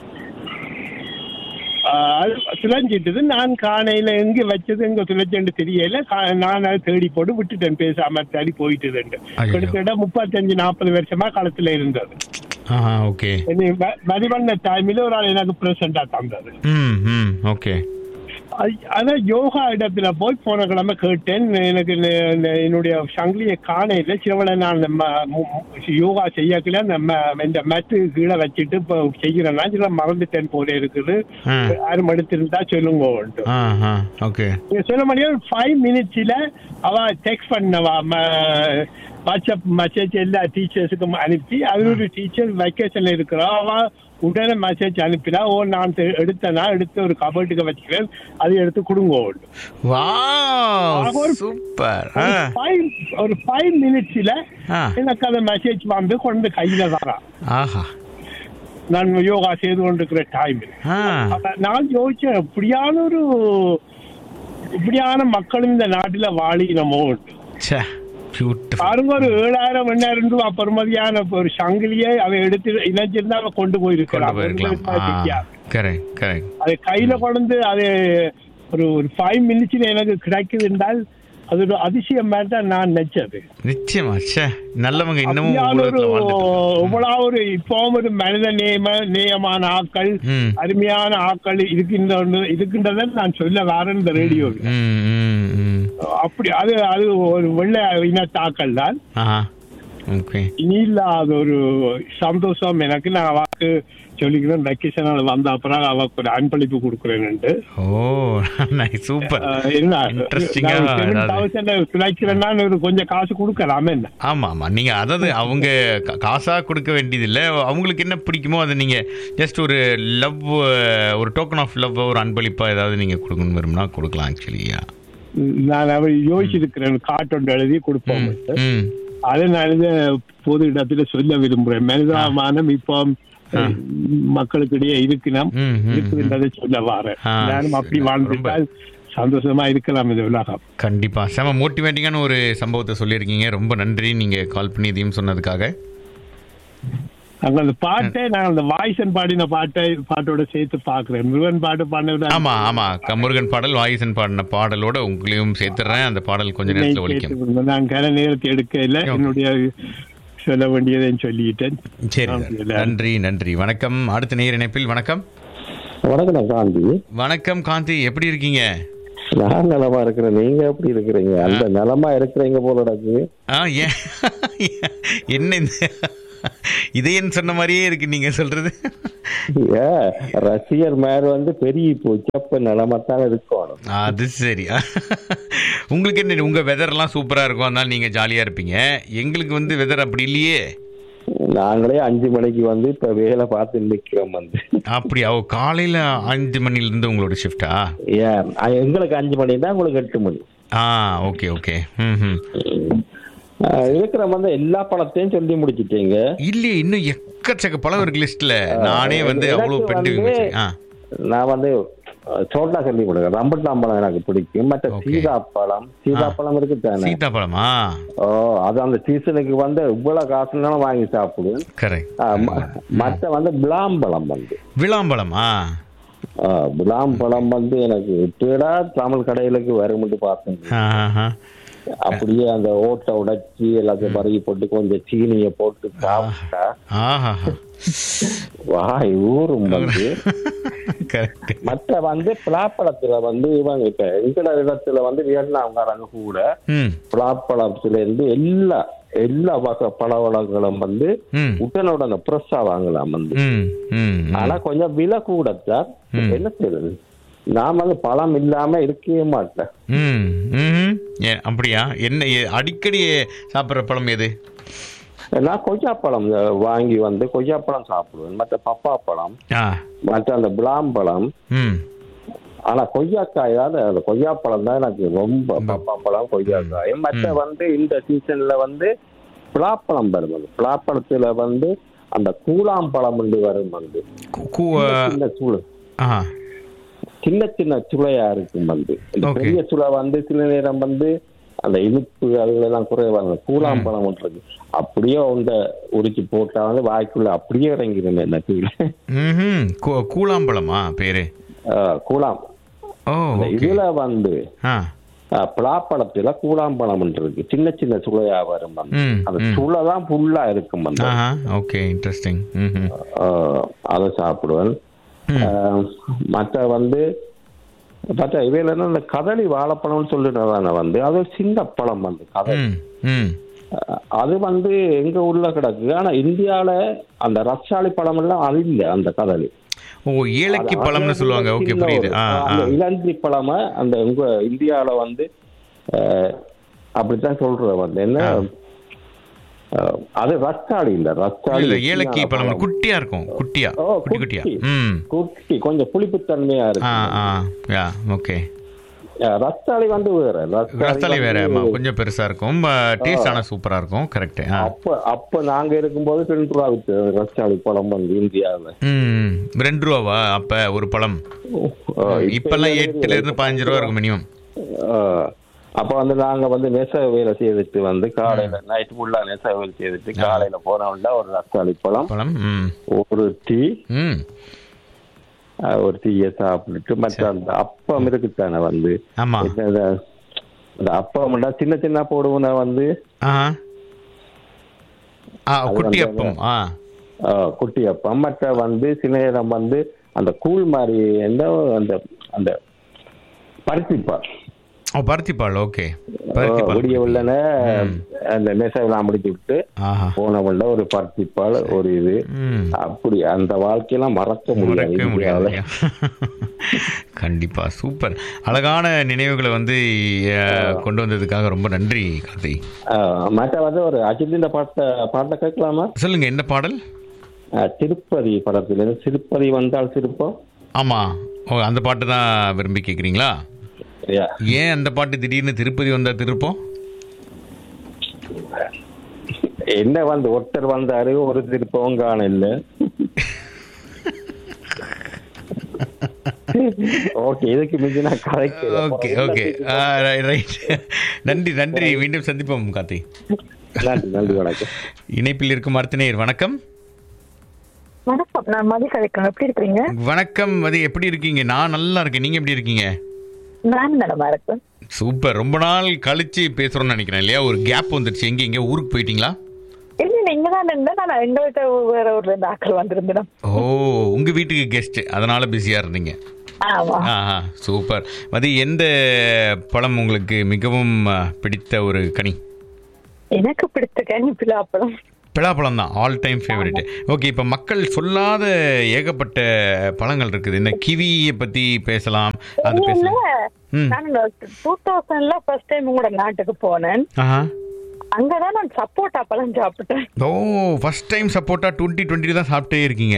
ஆஹ் அது துளைஞ்சிட்டது நான் காணையில எங்க வச்சது எங்க துளைச்சேன்னு தெரியல கா- நான் அதை தேடி போட்டு விட்டுட்டேன் பேசாம தேடி போயிட்டுதுண்டு ஐயோ. கிட்டத்தட்ட முப்பத்தஞ்சு நாற்பது வருஷமா களத்துல இருந்தது ஆ ஓகே என்னை வ- வரிவண்ண டைமில் ஒரு ஆள் எனக்கு பிரசண்டா தந்தது ம் ம் ஓகே அது- அதான் யோகா இடத்துல போய் போன கிழமை கேட்டேன் எனக்கு நெ- நெ- என்னுடைய சங்கிலியை காணையில சிவனை நான் ம- மு- மு- யோகா செய்யக்கல அந்த ம- இந்த மேட்டு கீழே வச்சுட்டு இப்போ செய்கிறேன்னா சில மறந்துட்டேன் போல இருக்குது ஆ. யாரும் எடுத்திருந்தா சொல்லுங்க உண்டு. ஆ ஆ ஓகே நீங்க சொல்ல முடியும் ஃபைவ் மினிட்ஸ்ல அவ டெக்ஸ்ட் பண்ணவா வாட்ஸ்அப் மெசேஜ் எல்லா டீச்சர்ஸுக்கும் அனுப்பி அது ஒரு டீச்சர் வெக்கேஷன்ல இருக்கிறா அவ உடனே மெசேஜ் அனுப்பினா ஓ நான் தெ- எடுத்தேனா எடுத்து ஒரு கபர்ட்டுக்கு வச்சுக்கிறேன் அதை எடுத்து கொடுங்க உண்டு. வாவ் ஒரு- சூப்பர் ஆ ஒரு five ஒரு ஃபைவ் மினிட்ஸ்ல ஆ. எனக்கு அந்த மெசேஜ் வந்து கொண்டு கையில வரா ஆஹா நான் யோகா செய்து கொண்டிருக்கிற டைம் ஆ நான் யோசிச்சேன் இப்படியான ஒரு இப்படியான மக்களும் இந்த நாட்டுல வாழினமோ உண்டு ச்சே பியூட்டிஃபுல் பாருங்க ஒரு ஏழாயிரம் எண்ணாயிரம் ரூபாய் பெருமதியான ஒரு சங்கிலியை அவ எடுத்து இணைச்சிருந்தா அவ கொண்டு கொண்டு போயிருக்கலாம் போயிருக்கலாம் கரெக்ட் கரெக்ட் அது கையில கொண்டு அது ஒரு ஒரு ஃபைவ் மினிட்ஸ்ல எனக்கு கிடைக்குது என்றால் அது ஒரு அதிசயம் மாதிரி தான் நான் நினைச்சது நிச்சயமா ச்சே நல்லவங்க இன்னமும் அப்படியான ஒரு உலகத்துல வாழ்ந்துட்டு இவ்வளவு ஒரு இப்பவும் ஒரு மனித நேம நேயமான ஆட்கள் ம். அருமையான ஆட்கள் இருக்கின்ற இருக்கின்றதை நான் சொல்ல வரேன் இந்த ரேடியோ ம் ம் ம் அப்படி அது அது ஒரு வெள்ளை இனத்தாக்கள் தான் ஆஹா ஓகே இனி இல்லாத ஒரு சந்தோஷம் எனக்கு நான் வாக்கு சொல்லிக்கிறேன் வெக்கேஷன் வந்த அப்புறம் அவக்கு ஒரு அன்பளிப்பு கொடுக்குறேன்ட்டு ஓ நைஸ் சூப்பர் அஹ் என்ன இன்ட்ரெஸ்டிங்கா ஏதாவது தௌசண்ட் துளைக்கிறேன்னா ஒரு கொஞ்சம் காசு கொடுக்கலாமே என்ன ஆமா ஆமா நீங்க அதாவது அவங்க கா- காசா கொடுக்க வேண்டியதில்லை அவங்களுக்கு என்ன பிடிக்குமோ அதை நீங்க ஜஸ்ட் ஒரு லவ் ஒரு டோக்கன் ஆஃப் லவ் ஒரு அன்பளிப்பா ஏதாவது நீங்க கொடுக்கணும் விரும்பினா கொடுக்கலாம் ஆக்சுவலியா நான் அவர் யோசிச்சிருக்கிறேன் காட்டொண்டு எழுதி கொடுப்போம் ம் அதை நான் இதை பொது இடத்துல சொல்ல விரும்புறேன் மனிதாமானம் இப்போ அஹ், மக்களுக்கிடையே இருக்கணும் ம், ம், இருக்குன்றதை சொல்ல வரேன் ஆ, நானும் அப்படி சரி. வாழ்ந்துட்டால் சந்தோஷமா இருக்கலாம் இந்த உலகம் கண்டிப்பா செம மோட்டிவேட்டிங்கான ஒரு சம்பவத்தை சொல்லியிருக்கீங்க ரொம்ப நன்றி நீங்க கால் பண்ணி இதையும் சொன்னதுக்காக அங்க அந்த பாட்டை நான் அந்த வாய்ஸன் பாடின பாட்டை பாட்டோட சேர்த்து பாக்குறேன் முருகன் பாட்டு பாடினது ஆமா ஆமா க- முருகன் பாடல் வாயிசன் பாடின பாடலோட உங்களையும் சேர்த்துறேன் அந்த பாடல் கொஞ்ச நேரத்துல ஒலிக்கும் நான் கன நேரத்தை எடுக்க இல்ல Okay. என்னுடைய சொல்ல வேண்டியதை சொல்லிட்டேன் சரி நன்றி. நன்றி நன்றி வணக்கம் அடுத்த நேர் இணைப்பில் வணக்கம் வணக்கம் காந்தி வணக்கம் காந்தி எப்படி இருக்கீங்க நான் நலமா இருக்கிறேன் நீங்க எப்படி இருக்கிறீங்க அந்த நலமா இருக்கிறீங்க போல எனக்கு ஆ ஏன் என்ன இந்த இதயன் சொன்ன மாதிரியே இருக்கு நீங்க சொல்றது ஏ ரசிகர் மேல வந்து பெரிய போச்சு அப்ப நலமாத்தான் இருக்கணும் அது சரி உங்களுக்கு என்ன உங்க வெதர்லாம் சூப்பரா இருக்கும் அதனால நீங்க ஜாலியா இருப்பீங்க எங்களுக்கு வந்து வெதர் அப்படி இல்லையே நாங்களே அஞ்சு மணிக்கு வந்து இப்ப வேலை பார்த்து நிக்கிறோம் வந்து அப்படியா ஓ காலையில அஞ்சு மணில இருந்து உங்களோட ஷிஃப்டா ஏன் அ- எங்களுக்கு அஞ்சு மணி தான் உங்களுக்கு எட்டு மணி ஆ ஓகே ஓகே ம் ம் அஹ் இருக்கிற வந்து எல்லா படத்தையும் சொல்லி முடிச்சிட்டீங்க இல்லையே இன்னும் எக்கச்சக்க பழம் இருக்கு லிஸ்ட்ல நானே வந்து எனக்கு அவ்வளவு பெண்டு வந்து ஆ நான் வந்து அஹ், சோட்டா சொல்லி கொடுங்க ரம்பட்டாம் பழம் எனக்கு பிடிக்கும் மற்ற Okay. சீதாப்பழம் சீதாப்பழம் இருக்கு தானே சீதாப்பழமா ஓ அது அந்த சீசனுக்கு வந்து இவ்வளவு காசுனாலும் வாங்கி சாப்பிடுவேன் கரெக்ட் அஹ், ம- மற்ற வந்து விளாம்பழம் வந்து விளாம்பழமா அஹ், விளாம்பழம் வந்து எனக்கு எப்படா தமிழ் கடைகளுக்கு வரும்னு பார்த்தேன் ஆஹா. அப்படியே அந்த ஓட்டை உடைச்சி எல்லாத்தையும் பருகி போட்டு கொஞ்சம் சீனியை போட்டு சாப்பிட்டா ஆஹா வாய் ஊரும் வந்து கரெக்ட் மற்ற வந்து பலாப்பழத்துல வந்து இவங்க இப்ப எங்கட இடத்துல வந்து வியட்நாம்காரங்க கூட ம் பலாப்பழத்துல இருந்து எல்லா எல்லா வகை பழ வளங்களும் வந்து ம் உடனே உடனே ஃப்ரெஷ்ஷா வாங்கலாம் வந்து ம் ம் ஆனா கொஞ்சம் விலை கூட சார் என்ன செய்யறது நான் வந்து பழம் இல்லாம இருக்கவே மாட்டேன் ம் ம் ஏ அப்படியா என்ன ஏ- அடிக்கடி சாப்பிட்ற பழம் எது நான் கொய்யாப்பழம் அஹ், வாங்கி வந்து கொய்யாப்பழம் சாப்பிடுவேன் மற்ற பப்பா பழம் ஆ மற்ற அந்த விளாம்பழம் ம் ஆனா கொய்யாக்காய் தான் அந்த கொய்யாப்பழம் தான் எனக்கு ரொம்ப பப்பாப்பழம் கொய்யாக்காய் மற்ற வந்து இந்த சீசன்ல வந்து பலாப்பழம் வரும் அது பலாப்பழத்துல வந்து அந்த கூழாம்பழம் வந்து வரும் வந்து கு- கு- சின்ன சுளை ஆ சின்ன சின்ன சுளையா இருக்கும் வந்து இந்த Okay. பெரிய சுளை வந்து சில நேரம் வந்து அந்த இனிப்பு அதுகளெல்லாம் குறைவாங்க கூழாம்பழம் ஒன்று இருக்கு அப்படியே உண்ட உரிச்சு போட்டா வந்து வாய்க்குள்ள அப்படியே இறங்கிடும் இந்த கீழே ம் கூழாம்பழமா பேரு ஆஹ் கூழாம் ஓ இந்த ஓகே இதுல வந்து ஆ ஆஹ் பலாப்பழத்துல கூழாம்பழம் இருக்கு சின்ன சின்ன சுளையா வரும் வந்து. ம், அந்த ம். சுளை தான் ஃபுல்லா இருக்கும் வந்து ஆஹா ஓகே இன்ட்ரெஸ்டிங் ம் ஆஹ் அதை சாப்பிடுவேன் ம். ஆஹ் மற்ற வந்து மற்ற இவையில என்ன இந்த கதளி வாழைப்பழம்னு சொல்லிட்டு வந்து அது ஒரு சின்ன பழம் வந்து கதளி ம் ம் ஆஹ் அது வந்து எங்க உள்ள கிடக்கு ஆனா இந்தியால அந்த ரசாளி பழம் எல்லாம் அது இல்ல அந்த கதளி ஓ ஏலக்கி அது- பழம்னு அது சொல்லுவாங்க ஒரு ஓகே சின்ன புரியுது ஒரு- ஆ ஆ அந்த இளஞ்சி பழம அந்த உங்க இந்தியால வந்து ஆஹ், அப்படித்தான் சொல்ற வந்து என்ன ஆஹ், அது ரஸ்தாளி இல்ல ரஸ்தாளி இல்ல ஏலக்கி சின்ன பழம் குட்டியா இருக்கும் குட்டியா ஓ, குட்டி குட்டியா குட்டி. ம் குட்டி கொஞ்சம் புளிப்புத்தன்மையா ஆ இருக்கு ஆ யா ஓகே ஆஹ், ரஸ்தாளி வந்து வேற ரஸ்தாளி வேற வந்து- ஆமா, கொஞ்சம் பெருசா இருக்கும் டேஸ்ட் ஆனா சூப்பரா இருக்கும் கரெக்ட் ஆ அப்ப அப்ப நாங்க இருக்கும்போது ரெண்டு ரூபா வித்து ரஸ்தாளி பழம் வந்து இந்தியாவுல ம் ரெண்டு ரூபாவா அப்ப ஒரு பழம் ஆஹ், இப்ப இப்பெல்லாம் என்ன எட்டுல இருந்து பதினஞ்சு ரூபா இருக்கும் மினிமம் ஆஹ், அப்ப வந்து நாங்க வந்து நெசவு வேலை செய்துட்டு வந்து காலையில நைட் ஃபுல்லா நெசவு வேலை செய்துட்டு காலையில போனோம்னா ஒரு ரஸ்தாளி பழம் பழம் ம் ஒரு டீ ம் ஆஹ், ஒரு டீயை சாப்பிட்டுட்டு மற்ற அந்த அப்பம் இருக்குத்தானே வந்து ஆமா இந்த அந்த அப்பம் சின்ன சின்ன போடுவோம் வந்து ஆ ஆ அது குட்டி வந்து அப்பம் ஆ ஆஹ், குட்டி அப்பம் மற்ற வந்து சில நேரம் வந்து அந்த கூழ் மாதிரி எந்த அந்த அந்த பருத்திப்பால் ஓ பருத்திப்பால் ஓகே பருத்திப்பால் விடிய உள்ளன அந்த நெசவெல்லாம் முடிச்சு விட்டு ஆஹா போன உள்ள ஒரு பருத்திப்பால் ஒரு இது ம் அப்படி அந்த வாழ்க்கையெல்லாம் மறக்க முடியாது மறக்க முடியாது இந்தியாவுல. கண்டிப்பா சூப்பர் அழகான நினைவுகளை வந்து அஹ், கொண்டு வந்ததுக்காக ரொம்ப நன்றி கார்த்தி ஆஹ், மற்ற வந்து ஒரு அஜித்தின் பாட்டை பாட்டை கேட்கலாமா சொல்லுங்க என்ன பாடல் ஆஹ், திருப்பதி படத்திலிருந்து திருப்பதி வந்தால் திருப்பம் ஆமா ஓ அந்த பாட்டு தான் விரும்பி கேட்குறீங்களா யா. ஏன் அந்த பாட்டு திடீர்னு திருப்பதி வந்தா திருப்போம் என்ன வந்து ஒருத்தர் வந்தாரு ஒரு திருப்பம் காண இல்ல ஓகே இதுக்கு மிஞ்சி நான் கரெக்ட் ஓகே ஓகே ரைட் நன்றி நன்றி மீண்டும் சந்திப்போம் கார்த்தி நன்றி நன்றி வணக்கம் இணைப்பில் இருக்கும் அர்த்தநேயர் வணக்கம் வணக்கம் நான் மதி கலைக்கிறேன் எப்படி இருக்கிறீங்க வணக்கம் அது எப்படி இருக்கீங்க நான் நல்லா இருக்கேன் நீங்க எப்படி இருக்கீங்க நான் நலமா இருக்கேன் சூப்பர் ரொம்ப நாள் கழிச்சு பேசுறோம்னு நினைக்கிறேன் இல்லையா ஒரு கேப் வந்துருச்சு எங்க எங்க ஊருக்கு போயிட்டீங்களா இல்ல இல்ல இங்க தான் இருந்தேன் நான் எங்க வீட்டு வேற ஊர்ல இருந்து ஆக்கள் வந்திருந்தேன் ஓ உங்க வீட்டுக்கு கெஸ்ட் அதனால பிஸியா இருந்தீங்க ஆமா ஆஹா சூப்பர் அது எந்த பழம் உங்களுக்கு மிகவும் ஆ, பிடித்த ஒரு கனி எனக்கு பிடித்த கனி பிலாப்பழம் பிலாப்பழம் தான் ஆல் டைம் ஃபேவரட் ஓகே இப்போ மக்கள் சொல்லாத ஏகப்பட்ட பழங்கள் இருக்குது இந்த கிவியை பற்றி பேசலாம் அது இல்ல பேசலாம் ம். நான் டூ தௌசண்ட்ல ஃபர்ஸ்ட் டைம் உங்களோட நாட்டுக்கு போனேன் ஆஹா அங்கதான் நான் சப்போட்டா பழம் சாப்பிட்டேன் ஓ first time sapota twenty twenty தான் சாப்பிட்டே இருக்கீங்க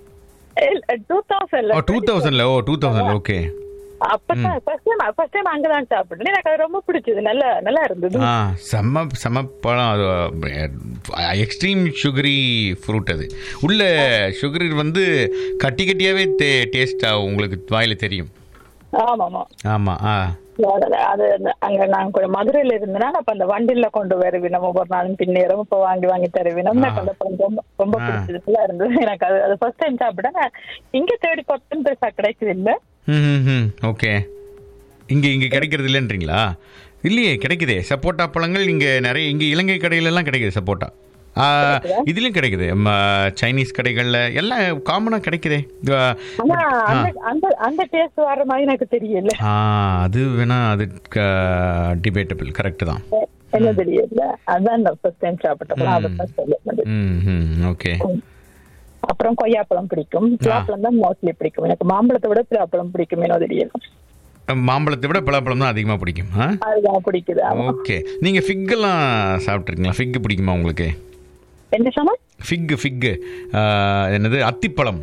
டூ தௌசண்ட்ல ஓ டூ தௌசண்ட்ல ஓ டூ தௌசண்ட் ஓகே அப்பதான் ஃபர்ஸ்ட் டைம் ஃபர்ஸ்ட் டைம் அங்கதான் சாப்பிட்டேன் எனக்கு அது ரொம்ப பிடிச்சது நல்லா நல்லா இருந்தது ஆ செம்ம செம்ம பழம் அது எக்ஸ்ட்ரீம் சுகரி ஃப்ரூட் அது உள்ள சுகர் வந்து கட்டி கட்டியாகவே டே டேஸ்ட்டாக உங்களுக்கு வாயில் தெரியும் ஆமா ஆமா ஆமாம் ஆ அது- அது அங்க நான் கொஞ்சம் மதுரையில இருந்தேன்னா அப்ப அந்த வண்டியில கொண்டு வருவினோம் ஒவ்வொரு நாளும் பின்னேறும் இப்ப வாங்கி வாங்கி தருவினோம் எனக்கு அந்த பழம் ரொம்ப ரொம்ப ஆ. பிடிச்சதுல இருந்தது எனக்கு அது அது ஃபர்ஸ்ட் டைம் சாப்பிட்டேன் நான் இங்க தேடி பார்த்தேன் பெருசா கிடைக்குது இல்ல ம் ம் ஓகே இங்கே இங்கே கிடைக்கிறது இல்லைன்றீங்களா இல்லையே கிடைக்குதே சப்போட்டா பழங்கள் இங்கே நிறைய இங்கே இலங்கை கடையிலலாம் கிடைக்குது சப்போட்டா ஆ, இதுலயும் கிடைக்குது ம, சைனீஸ் கடைகளில் எல்லாம் காமனாக கிடைக்குதே ஆ, ஆனா ஆ. அந்த அந்த அந்த டேஸ்ட் வர மாதிரி எனக்கு தெரியல ஆ அது வேணா அது டிபேட்டபிள் கரெக்டு தான் என்ன தெரியல அதான் நான் ஃபர்ஸ்ட் டைம் சாப்பிட்டேன் அதை தான் சொல்ல முடியும். ம் ம் ஓகே அப்புறம் கொய்யாப்பழம் பிடிக்கும் பிலாப்பழம் தான் மோஸ்ட்லி பிடிக்கும் எனக்கு மாம்பழத்தை விட பிலாப்பழம் பிடிக்கும் என்ன தெரியல மாம்பழத்தை விட பலாப்பழம் தான் அதிகமாக பிடிக்கும் ஆ அதுதான் பிடிக்குது ஆமா. ஓகே நீங்கள் ஃபிக்கெல்லாம் சாப்பிட்ருக்கீங்களா ஃபிக்கு பிடிக்குமா உங்களுக்கு என்ன சொன்னா ஃபிக்கு ஃபிக்கு என்னது அத்திப்பழம்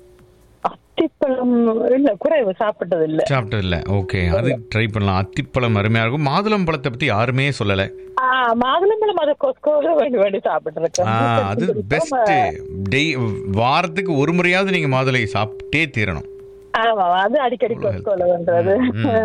அத்திப்பழம் இல்ல குறைவு சாப்பிட்டது இல்ல சாப்பிட்டது இல்லை ஓகே அது ட்ரை பண்ணலாம் அத்திப்பழம் அருமையாக இருக்கும் மாதுளம் பழத்தை பற்றி யாருமே சொல்லலை ஆ, மாதுளம்பழம் அதை கொஸ்கோல வேண்டி வேண்டி சாப்பிட்டு ஆ அது பெஸ்ட்டு டெய் வாரத்துக்கு ஒரு முறையாவது நீங்கள் மாதுளை சாப்பிட்டே தீரணும் ஆமா அது அடிக்கடி கொஸ்கோல பண்றது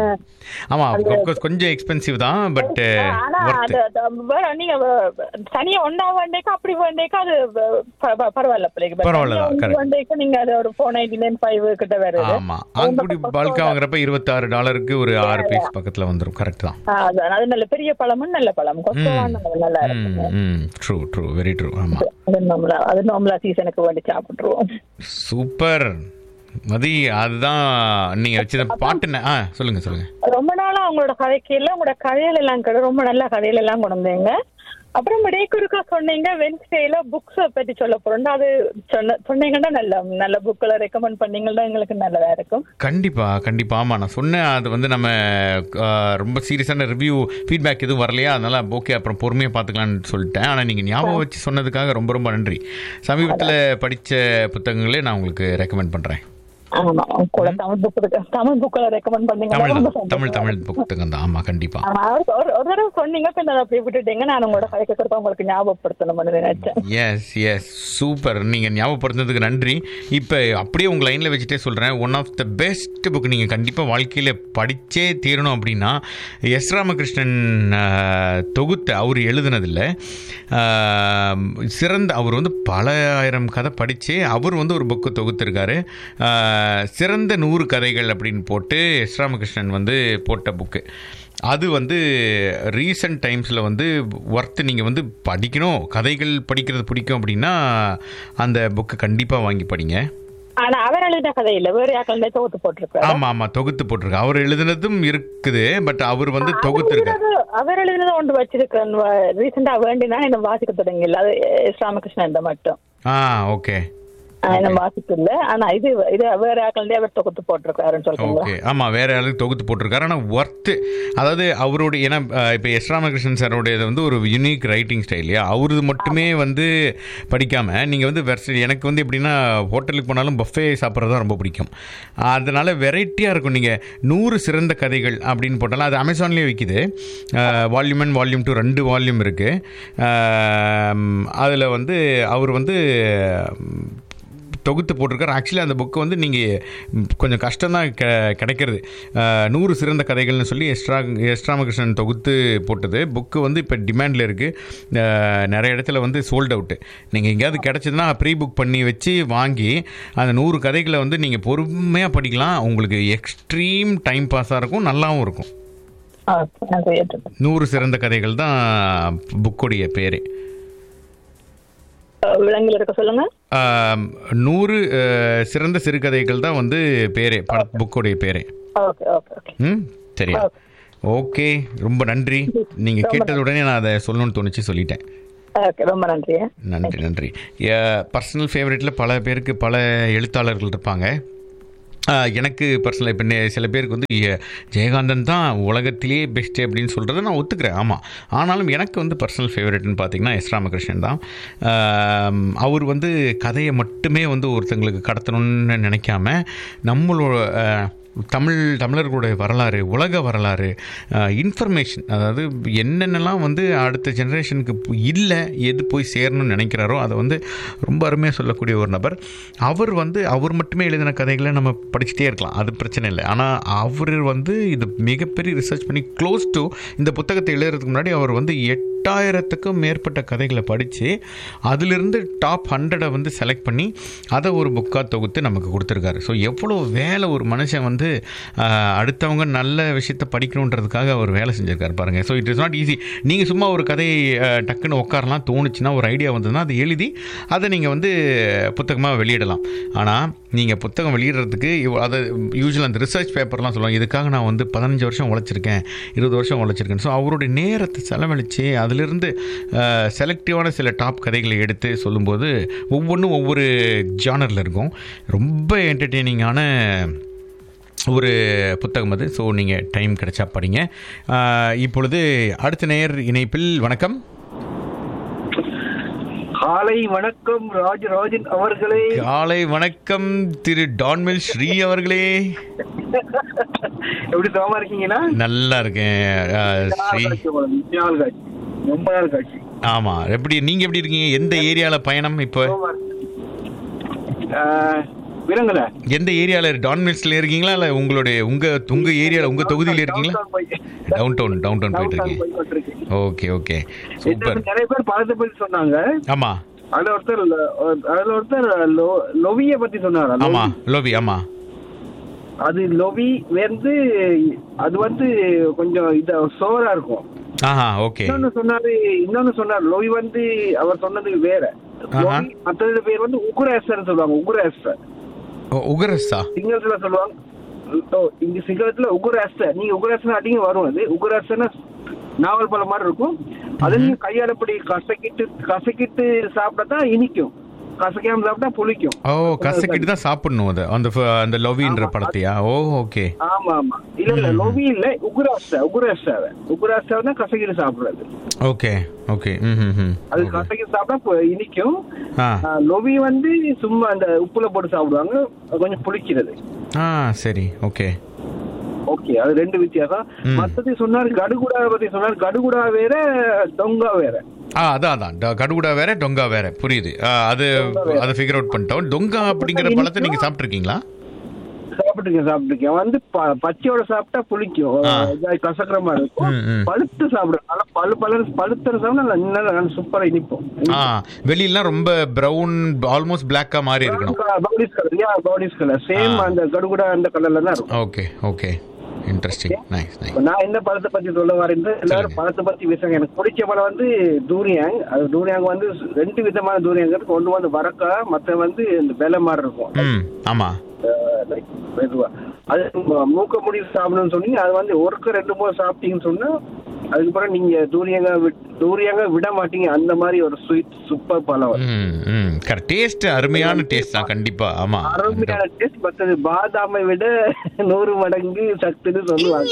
ஆமாம் கொஞ்சம் எக்ஸ்பென்சிவ் தான் பட் ஆனா ஒர்த்து அது அது வேற நீங்க வ- தனியா ஒன்னா வண்டேக்கா அப்படி வண்டேக்கா அது ப- ப- பரவாயில்ல பிள்ளைக்கு பரவாயில்ல தான், correct. வண்டேக்கா நீங்க அது ஒரு ஃபோர் நைன்டி நைன் ஃபைவ் கிட்ட வருது ஆமாம் அங்குடி பல்க் வாங்குறப்ப இருபத்தாறு டாலருக்கு ஒரு ஆறு பீஸ் பக்கத்தில் வந்துடும் கரெக்ட் தான் ஆ, அதான் அது நல்ல பெரிய பழமும் நல்ல பழம் கொஸ்கோவான நல்லா ம் இருக்கும் ம் ட்ரூ ட்ரூ வெரி ட்ரூ ஆமாம் அது நார்மலா அது நார்மலா சீசனுக்கு வேண்டி சாப்பிட்டுருவோம் சூப்பர் மதி அதுதான் நீங்கள் வச்சத பாட்டு என்ன- ஆ சொல்லுங்கள் சொல்லுங்கள் ரொம்ப நாளா அவங்களோட கதைக்கையில உங்களோட கதையில எல்லாம் கூட ரொம்ப நல்ல கதையில எல்லாம் கொண்டு வந்தீங்க அப்புறம் இடைக்குறுக்கா சொன்னீங்க வென்ஸ்டேல புக்ஸ் பத்தி சொல்ல போறோம் அது சொன்ன சொன்னீங்கன்னா நல்ல நல்ல புக்களை ரெக்கமெண்ட் பண்ணீங்கன்னா எங்களுக்கு நல்லதா இருக்கும் கண்டிப்பா கண்டிப்பா ஆமா நான் சொன்னேன் அது வந்து நம்ம ஆ, ரொம்ப சீரியஸான ரிவ்யூ ஃபீட்பேக் எதுவும் வரலையா அதனால ஓகே அப்புறம் பொறுமையாக பார்த்துக்கலாம்னு சொல்லிட்டேன் ஆனால் நீங்கள் ஞாபகம் வச்சு சொன்னதுக்காக ரொம்ப ரொம்ப நன்றி சமீபத்தில் படித்த புத்தகங்களே நான் உங்களுக்கு ரெக்கமெண்ட் பண்ணுறேன் ஆமா கூட தமிழ் புக் இருக்கு தமிழ் புக்களை ரெக்கமெண்ட் தமிழ் பண்ணீங்கன்னா ரொம்ப தான் தமிழ் தமிழ் புத்தகம் தான் ஆமாம் கண்டிப்பாக ஆமா, ஒரு- ஒரு ஒரு தடவை சொன்னீங்க பின்ன அதை அப்படியே விட்டுட்டீங்க நான் உங்களோட கதைக்கு கொடுத்தா உங்களுக்கு ஞாபகப்படுத்தணும்னு நினைச்சேன் எஸ் எஸ் சூப்பர் நீங்கள் ஞாபகப்படுத்துனதுக்கு நன்றி இப்போ அப்படியே உங்கள் லைனில் வச்சுட்டே சொல்கிறேன் one of the best book நீங்கள் கண்டிப்பாக வாழ்க்கையில் படித்தே தீரணும் அப்படின்னா எஸ் ராமகிருஷ்ணன் ஆஹ், தொகுத்த அவர் எழுதுனதில்ல ஆஹ், சிறந்த அவர் வந்து பல ஆயிரம் கதை படித்து அவர் வந்து ஒரு புக்கு தொகுத்திருக்காரு ஆஹ், சிறந்த நூறு கதைகள் அப்படின்னு போட்டு எஸ் ராமகிருஷ்ணன் வந்து போட்ட புக்கு அது வந்து ரீசன்ட் டைம்ஸில் வந்து ஒர்த்து நீங்கள் வந்து படிக்கணும் கதைகள் படிக்கிறது பிடிக்கும் அப்படின்னா அந்த புக்கு கண்டிப்பாக வாங்கி படிங்க ஆனா அவர் எழுதின கதை இல்ல வேற யாக்கள் தொகுத்து போட்டிருக்காரு ஆமாம் ஆமாம் தொகுத்து போட்டிருக்கு அவர் எழுதுனதும் இருக்குது பட் அவர் வந்து தொகுத்துருக்காரு எழுதுனது- அவர் எழுதினதை ஒன்று வச்சிருக்கேன் ரீசெண்டா வேண்டினா என்ன வாசிக்க தொடங்கல அது எஸ் ராமகிருஷ்ணன் இந்த மட்டும் ஆ ஓகே ஆ, என்ன வாசிக்கல ஆனா இது இது வேற யாக்கள் அவர் தொகுத்து போட்டிருக்காருன்னு சொல்றீங்களா ஓகே ஆமாம் வேற யாருக்கு தொகுத்து போட்டிருக்காரு ஆனால் ஒர்த்து அதாவது அவருடைய ஏன்னா இப்போ எஸ் ராமகிருஷ்ணன் சாரோடைய வந்து ஒரு யூனிக் ரைட்டிங் ஸ்டைல் இல்லையா அவரது மட்டுமே வந்து படிக்காமல் நீங்கள் வந்து வெர்ச எனக்கு வந்து எப்படின்னா ஹோட்டலுக்கு போனாலும் பஃபே சாப்பிட்றது தான் ரொம்ப பிடிக்கும் அதனால் வெரைட்டியாக இருக்கும் நீங்கள் நூறு சிறந்த கதைகள் அப்படின்னு போட்டாலும் அது அமேசான்லேயே விற்கிது வால்யூம் ஒன் வால்யூம் டூ ரெண்டு வால்யூம் இருக்குது அதில் வந்து அவர் வந்து தொகுத்து போட்டிருக்காரு ஆக்சுவலி அந்த புக்கு வந்து நீங்கள் கொஞ்சம் கஷ்டம்தான் க கிடைக்கிறது அஹ், நூறு சிறந்த கதைகள்னு சொல்லி எஸ்ட்ரா எஸ் ராமகிருஷ்ணன் தொகுத்து போட்டது புக்கு வந்து இப்போ டிமாண்டில் இருக்குது நிறைய இடத்துல வந்து சோல்ட் அவுட்டு நீங்கள் எங்கேயாவது கிடச்சதுன்னா ப்ரீ புக் பண்ணி வச்சு வாங்கி அந்த நூறு கதைகளை வந்து நீங்கள் பொறுமையாக படிக்கலாம் உங்களுக்கு எக்ஸ்ட்ரீம் டைம் பாஸாக இருக்கும் நல்லாவும் இருக்கும் ஆ, அது ஏற்றுக்கேன். நூறு சிறந்த கதைகள் தான் புக்குடைய பேரே அஹ், விலங்குல இருக்க சொல்லுங்க ஆம், நூறு அஹ், சிறந்த சிறுகதைகள் தான் வந்து பேரே பட புக்கோடைய பேரே ஓகே ஓகே ஓகே ம் சரியா ஓகே ரொம்ப நன்றி நீங்கள் கேட்டது உடனே நான் அதை சொல்லணும்னு தோணுச்சு சொல்லிட்டேன் ஓகே ரொம்ப நன்றி நன்றி நன்றி பர்சனல் ஃபேவரட்டில் பல பேருக்கு பல எழுத்தாளர்கள் இருப்பாங்க ஆஹ் எனக்கு பர்சனல் இப்போ நே- சில பேருக்கு வந்து எ- ஜெயகாந்தன் தான் உலகத்திலேயே பெஸ்ட்டு அப்படின்னு சொல்கிறத நான் ஒத்துக்கிறேன் ஆமாம் ஆனாலும் எனக்கு வந்து பர்சனல் ஃபேவரட்னு பார்த்தீங்கன்னா எஸ் ராமகிருஷ்ணன் தான் ஆம், அவர் வந்து கதையை மட்டுமே வந்து ஒருத்தங்களுக்கு கடத்தணும்னு நினைக்காம நம்மளோட ஆஹ், தமிழ் தமிழர்களுடைய வரலாறு உலக வரலாறு இன்ஃபர்மேஷன் அதாவது என்னென்னலாம் வந்து அடுத்த ஜெனரேஷனுக்கு இல்லை எது போய் சேரணும்னு நினைக்கிறாரோ அதை வந்து ரொம்ப அருமையாக சொல்லக்கூடிய ஒரு நபர் அவர் வந்து அவர் மட்டுமே எழுதின கதைகளை நம்ம படிச்சுட்டே இருக்கலாம் அது பிரச்சனை இல்லை ஆனால் அவர் வந்து இது மிகப்பெரிய ரிசர்ச் பண்ணி க்ளோஸ் டு இந்த புத்தகத்தை எழுதுறதுக்கு முன்னாடி அவர் வந்து எட்டாயிரத்துக்கும் மேற்பட்ட கதைகளை படித்து அதிலிருந்து டாப் ஹண்ட்ரடை வந்து செலக்ட் பண்ணி அதை ஒரு புக்காக தொகுத்து நமக்கு கொடுத்துருக்காரு ஸோ எவ்வளோ வேலை ஒரு மனுஷன் வந்து ஆஹ், அடுத்தவங்க நல்ல விஷயத்தை படிக்கணுன்றதுக்காக அவர் வேலை செஞ்சிருக்காரு பாருங்கள் so it is not easy நீங்கள் சும்மா ஒரு கதையை ஆஹ், டக்குன்னு உட்காரலாம் தோணுச்சுன்னா ஒரு ஐடியா வந்ததுன்னா அதை எழுதி அதை நீங்கள் வந்து புத்தகமாக வெளியிடலாம் ஆனால் நீங்கள் புத்தகம் வெளியிடுறதுக்கு இவ்- அதை யூஸ்வலாக அந்த ரிசர்ச் பேப்பர்லாம் சொல்லுவாங்க இதுக்காக நான் வந்து பதினஞ்சு வருஷம் உழைச்சிருக்கேன் இருபது வருஷம் உழைச்சிருக்கேன் ஸோ அவருடைய நேரத்தை செலவழித்து அதிலிருந்து செலக்டிவான சில டாப் கதைகளை எடுத்து சொல்லும்போது ஒவ்வொன்றும் ஒவ்வொரு ஜானரில் இருக்கும் ரொம்ப என்டர்டெய்னிங்கான ஒரு புத்தகம் அது ஸோ நீங்கள் டைம் கிடைச்சா படிங்க ஆஹ் இப்பொழுது அடுத்த நேயர் இணைப்பில் வணக்கம் காலை வணக்கம் ராஜராஜன் அவர்களே காலை வணக்கம் திரு டான்மெல் ஸ்ரீ அவர்களே எப்படி சுகமா இருக்கீங்களா நல்லா இருக்கேன் ஆஹ் ஸ்ரீ நாள் காட்சி ரொம்ப நாள் காட்சி ஆமாம் எப்படி நீங்கள் எப்படி இருக்கீங்க எந்த ஏரியாவில் பயணம் இப்போ ஆஹ், விலங்குல எந்த ஏரியாவில் டான் மில்ஸில் இருக்கீங்களா இல்லை உங்களுடைய உங்கள் உங்கள் ஏரியாவில் உங்கள் தொகுதியில் இருக்கீங்களா டவுன் டவுன் டவுன் டவுன் போயிட்டு இருக்கீங்க ஓகே ஓகே சூப்பர் நிறைய பேர் பழத்தை பத்தி சொன்னாங்க ஆமாம் அதுல ஒருத்தர் ல- அதுல ஒருத்தர் லொ- லொவிய பத்தி சொன்னார் ஆமாம் லோபி ஆமாம் அது லொவி வந்து அது வந்து கொஞ்சம் இத சோரா இருக்கும் ஆஹா ஓகே இன்னொன்னு சொன்னாரு இன்னொன்னு சொன்னார் லொவி வந்து அவர் சொன்னது வேற லொவி மற்றது பேர் வந்து உகுரேஸ்வர் சொல்லுவாங்க உகுரேஸ்வர் உகரஸா சிங்களத்துல சொல்லுவாங்க ஓ இங்க சிங்களத்துல உகுராஸ்ட நீங்க உகுராஸ்டர் அடிங்க வரும் அது உகுராஸ்டர்னா நாவல் பழம் மாதிரி இருக்கும் அதை நீங்க கையால இப்படி கசக்கிட்டு கசக்கிட்டு சாப்பிட்டா தான் இனிக்கும் கசக்காம சாப்பிட்டா புளிக்கும் ஓ கசக்கிட்டு தான் சாப்பிடணும் அது அந்த ஃப- அந்த லவ்வின்ற படத்தையா ஓ ஓகே ஆமா ஆமா இல்ல இல்ல லொவி இல்ல உகுராஸ்ட உகுராஸ்ட உகுராஸ்ட தான் கசக்கிட்டு சாப்பிடுறது ஓகே ஓகே ம் ம் ம் அது கசக்கிட்டு சாப்பிட்டா பு- இனிக்கும் ஆ ஆ, லொவி வந்து சும்மா அந்த உப்புல போட்டு சாப்பிடுவாங்க அது கொஞ்சம் புளிக்கிறது ஆ சரி ஓகே ஓகே அது ரெண்டு வித்தியாசம் ம். மத்தது சொன்னார் கடுகுடா பத்தி சொன்னார் கடுகுடா வேற தொங்கா வேற ஆ அதான் அதான் ட- கடுகுடா வேற டொங்கா வேற புரியுது ஆ, அது அதை ஃபிகர் அவுட் பண்ணிட்டோம் டொங்கா அப்படிங்கிற பழத்தை நீங்கள் சாப்பிட்ருக்கீங்களா சாப்பிட்டுருக்கேன் சாப்பிட்டுருக்கேன் வந்து ப- பச்சையோட சாப்பிட்டா புளிக்கும் ஆ. இதா கசக்கிற மாதிரி இருக்கும் ம், ம். பழுத்து சாப்பிடும் நல்லா பழு பழு பழுத்துற சாப்பிட்டா நல்லா நல்லா நல்லா சூப்பரா இனிப்போம் ஆ வெளியெல்லாம் ரொம்ப ப்ரௌன் ஆல்மோஸ்ட் பிளாக்கா மாறி இருக்கணும் பவுடிஸ் கலர் யா பவுடிஸ் கலர் சேம் ஆ. அந்த கடுகுடா அந்த கலர்ல தான் இருக்கும் okay okay interesting nice nice இப்ப நான் என்ன பழத்தை பத்தி சொல்ல வரேன் எல்லாரும் பழத்தை பத்தி பேசுறாங்க எனக்கு பிடிச்ச பழம் வந்து தூரியாங் அது தூரியாங் வந்து ரெண்டு விதமான தூரியாங் இருக்கு ஒண்ணு வந்து வரக்கா மத்த வந்து இந்த வெலை மாதிரி இருக்கும் ம் ஆமாம் அஹ் like மெதுவா அது ம- மூக்க முடி சாப்பிடணும்னு சொன்னீங்க அது வந்து ஒருக்கு ரெண்டு மூணு சாப்பிட்டீங்கன்னு சொன்னா அதுக்கப்புறம் நீங்க தூரியங்க விட்- தூரியங்க விட மாட்டீங்க அந்த மாதிரி ஒரு ஸ்வீட் சூப்பர் பழம் அது. ம் ம் கரெக்ட் டேஸ்ட் அருமையான டேஸ்ட் தான் கண்டிப்பா ஆமா அருமையான டேஸ்ட் மற்றது பாதாமை விட நூறு மடங்கு சத்துன்னு சொல்லுவாங்க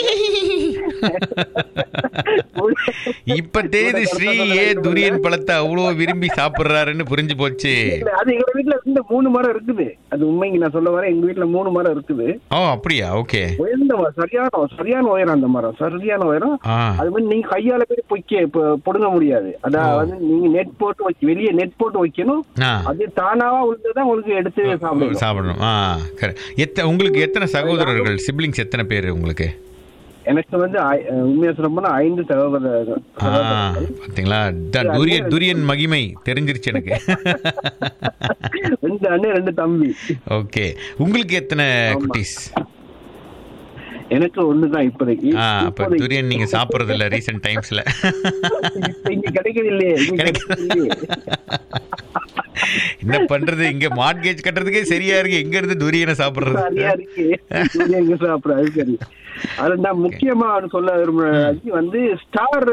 இப்ப தேதி ஸ்ரீ ஏ துரியன் பழத்தை அவ்வளோ விரும்பி சாப்பிடுறாருன்னு புரிஞ்சு போச்சு இல்ல, அது எங்க வீட்டுல இந்த மூணு மரம் இருக்குது அது உண்மைக்கு நான் சொல்ல வரேன் எங்க வீட்டுல மூணு மரம் இருக்குது ஓ அப்படியா ஓகே உயர்ந்த மரம் சரியான சரியான உயரம் அந்த மரம் சரியான உயரம் ஆ அது மாதிரி நீங்க கையால போய் பொய்க்க ப- புடுங்க முடியாது அதான் வந்து நீங்க நெட் போட்டு வைக்க வெளியே நெட் போட்டு வைக்கணும் ஆ அது தானாவா உள்ளதான் உங்களுக்கு எடுத்து சாப்பிடணும் சாப்பிடணும் ஆ கரெக்ட் எத்த உங்களுக்கு எத்தனை சகோதரர்கள் சிப்ளிங்ஸ் எத்தனை பேர் உங்களுக்கு எனக்கு வந்து ஐ- உண்மையா சொல்ல போனா ஐந்து சகோதரர்கள் ஆ பாத்தீங்களா இதான் துரியன் துரியன் மகிமை தெரிஞ்சிருச்சு எனக்கு ரெண்டு அண்ணன் ரெண்டு தம்பி ஓகே உங்களுக்கு எத்தனை குட்டீஸ் எனக்கு ஒண்ணுதான் இப்போதைக்கு ஆ அப்ப இப்போதைக்கு. துரியன் நீங்க சாப்பிடுறது இல்ல ரீசெண்ட் டைம்ஸ்ல இப்ப இங்க கிடைக்கிறது இல்லையே இங்க கிடைக்க- கிடைக்கிறது இல்லையே என்ன பண்றது இங்க மார்க்கேஜ் கட்டுறதுக்கே சரியா இருக்கு எங்க இருந்து துரியனை சரியா சாப்பிடுறது இருக்கு சூரிய எங்க சாப்பிடுறது அது சரி அது நான் முக்கியமா ஒண்ணு சொல்ல விரும்புறேன் வந்து ஸ்டார்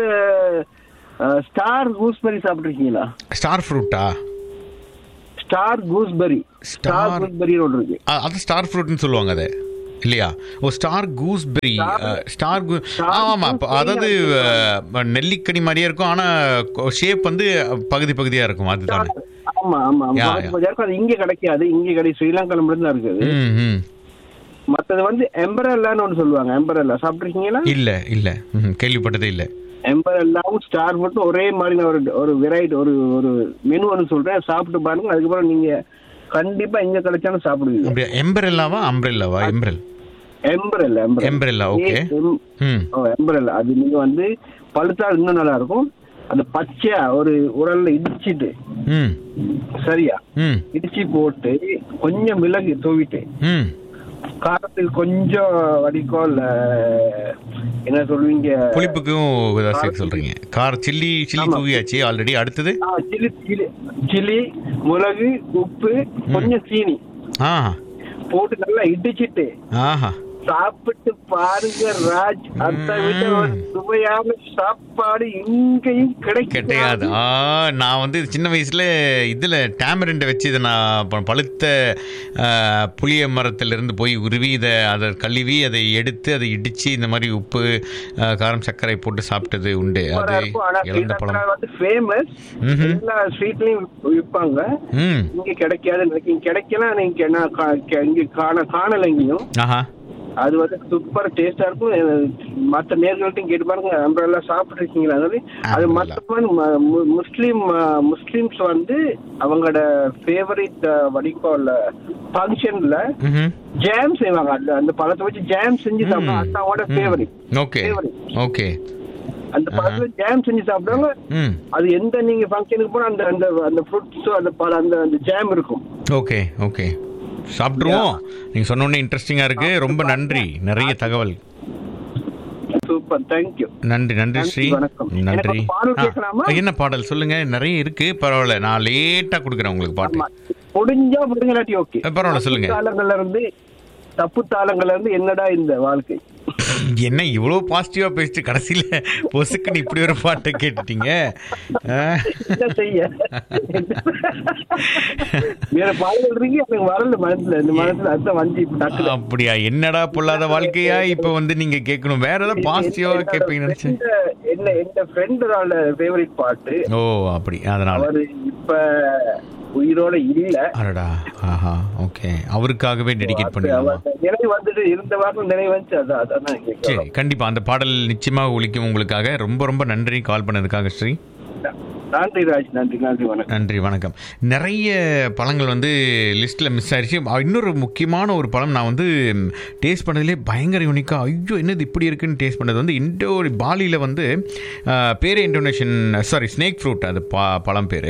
ஸ்டார் கூஸ்பெரி சாப்பிட்டுருக்கீங்களா ஸ்டார் ஃப்ரூட்டா star gooseberry star Star- gooseberry ஒன்று இருக்கு அது ஸ்டார் ஃப்ரூட்னு சொல்லுவாங்க அது இல்லையா ஓ ஸ்டார் கூஸ்பெரி ஸ்டார் கூ Star ஆமா அப்ப gooseberry அதாவது அது அஹ், நெல்லிக்கனி மாதிரியே இருக்கும் ஆனா ஷேப் வந்து பகுதி பகுதியா இருக்கும் அதுதானே ஆமா ஆமா யா, ஆமா. யா. கொஞ்சம் இருக்கும். அது இங்க கிடைக்காது இங்க கிடை ஸ்ரீலங்கால மட்டும் தான் இருக்குது ம் ம் மத்தது வந்து எம்பரல்லான்னு ஒன்று சொல்லுவாங்க எம்பரல்லா சாப்பிட்டுருக்கீங்களா இல்ல இல்ல ம், கேள்விப்பட்டதே இல்ல எம்பரல்லாவும் ஸ்டார் மட்டும் ஒரே மாதிரி நான் ஒரு ஒரு வெரைட்டி ஒரு ஒரு மெனு ஒன்று சொல்றேன் சாப்பிட்டு பாருங்க அதுக்கப்புறம் நீங்க கண்டிப்பா எங்க கிடைச்சாலும் சாப்பிடுவீங்க அப்படியா எம்பரெல்லாவா அம்ப்ரெல்லாவா எம்பரெல் எம்பரல்ல Umbrella, okay. ம் எம்பரல்ல அது நீங்க வந்து பழுத்தா இன்னும் நல்லா இருக்கும் அந்த பச்சையா ஒரு உரல்ல இடிச்சிட்டு ம் சரியா ம் இடிச்சு போட்டு கொஞ்சம் மிளகு தூவிட்டு ம் காரத்துக்கு கொஞ்சம் வடிக்கோல் என்ன சொல்லுவீங்க புளிப்புக்கும் ஏதாவது சேர்க்க சொல்றீங்க கார் சில்லி சில்லி ஆமா. தூவியாச்சு ஆல்ரெடி அடுத்தது ஆ, சில்லி சில்லி சில்லி மிளகு உப்பு கொஞ்சம் சீனி ஆ போட்டு நல்லா இடிச்சிட்டு ஆஹா சாப்பிட்டு பாருங்க ராஜ் அதை விட ஒரு சுவையான சாப்பாடு எங்கேயும் கிடையாது கிடைக்காது ஆ நான் வந்து சின்ன வயசுல இதுல டேமரண்டை வச்சு இதை நான் ப- பழுத்த ஆ, புளிய மரத்திலிருந்து போய் உருவி இதை அதை கழுவி அதை எடுத்து அதை இடிச்சு இந்த மாதிரி உப்பு ஆ, காரம் சர்க்கரை போட்டு சாப்பிட்டது உண்டு அது இருக்கும் ஆனா இழந்த ஸ்ரீலங்கா பழம் வந்து ஃபேமஸ் ம்ஹும். எல்லா ஸ்ட்ரீட்லயும் விற்பாங்க ம் இங்க கிடைக்காது எனக்கு இங்க கிடைக்கலாம் நீங்க நான் கா- கா- இங்க காண காணல எங்கேயும் ஆஹா அது வந்து சூப்பர் டேஸ்டா இருக்கும் அஹ் மத்த நேர்கள்ட்டையும் கேட்டு பாருங்க அம்பரெல்லா சாப்பிட்டு இருக்கீங்களா அது அது Umbrella. மத்த ம- மு- முஸ்லீம் அஹ், முஸ்லிம்ஸ் வந்து அவங்களோட ஃபேவரட் வடிகோல ஃபங்க்ஷன்ல ம் ஜாம் செய்வாங்க அந்த அந்த பழத்தை வச்சு ஜாம் செஞ்சு சாப்பிடுவாங்க அது அவங்களோட ஃபேவரட் ஓகே Favorite. ஓகே அந்த பழத்துல ஜாம் செஞ்சு சாப்பிடுவாங்க ம் அது எந்த நீங்க ஃபங்க்ஷனுக்கு போனா அந்த அந்த அந்த ஃப்ரூட்ஸோ அந்த பழ அந்த அந்த ஜாம் இருக்கும் ஓகே ஓகே சாப்பிட்ருவோம் நீங்கள் சொன்ன உடனே இன்ட்ரெஸ்டிங்காக இருக்கு ரொம்ப நன்றி நிறைய தகவல் சூப்பர் தேங்க்யூ நன்றி நன்றி நன்றி, ஸ்ரீ வணக்கம். எனக்கு நன்றி ஒரு பாடல் ஆ, கேட்கலாமா? என்ன பாடல் சொல்லுங்க நிறைய இருக்கு பரவாயில்ல நான் லேட்டா கொடுக்குறேன் உங்களுக்கு பாட்டு முடிஞ்சா முடிஞ்சலாட்டி ஓகே அஹ் பரவாயில்ல, சொல்லுங்க. தாளங்கள்ல இருந்து தப்பு தாளங்கள்ல இருந்து என்னடா இந்த வாழ்க்கை என்ன இவ்வளோ பாசிட்டிவா பேசிட்டு கடைசியில பொசுக்குன்னு இப்படி ஒரு பாட்டை கேட்டுட்டீங்க ஆ? என்ன செய்ய வேற பாடல்கள் இருக்கு எனக்கு வரல மனசுல இந்த மனசுல அதுதான் வந்து இப்ப டக்குனு. அப்படியா என்னடா பொல்லாத வாழ்க்கையா இப்ப வந்து நீங்க கேட்கணும் வேற ஏதாவது பாசிட்டிவா என்னோட கேட்பீங்கன்னு நினைச்சேன் friend- என்ன எந்த ஃப்ரெண்டோட ஃபேவரட் பாட்டு ஓ அப்படி அதனால அவரு இப்ப உயிரோட இல்ல அடடா ஆஹா ஓகே அவருக்காகவே டெடிகேட் அது பண்ணிடலாமா அவர் நினைவு வந்துட்டு இருந்த வாரம் நினைவு வந்துச்சு அதான் அதான் நான் சரி கேட்கிறேன் கண்டிப்பா அந்த பாடல் நிச்சயமாக ஒழிக்கும் உங்களுக்காக ரொம்ப ரொம்ப நன்றி கால் பண்ணதுக்காக ஸ்ரீ நன்றி ராஜ் நன்றி நன்றி வணக்கம் நன்றி வணக்கம் நிறைய பழங்கள் வந்து லிஸ்ட்டில் மிஸ் ஆயிடுச்சு அ, இன்னொரு முக்கியமான ஒரு பழம் நான் வந்து டேஸ்ட் பண்ணதுலேயே பயங்கர யூனிக்காக ஐயோ என்னது இப்படி இருக்குன்னு டேஸ்ட் பண்ணது வந்து இண்டோ பாலியில் வந்து ஆ, பேரே இண்டோனேஷன் சாரி ஸ்னேக் ஃப்ரூட் அது பா பழம் பேர்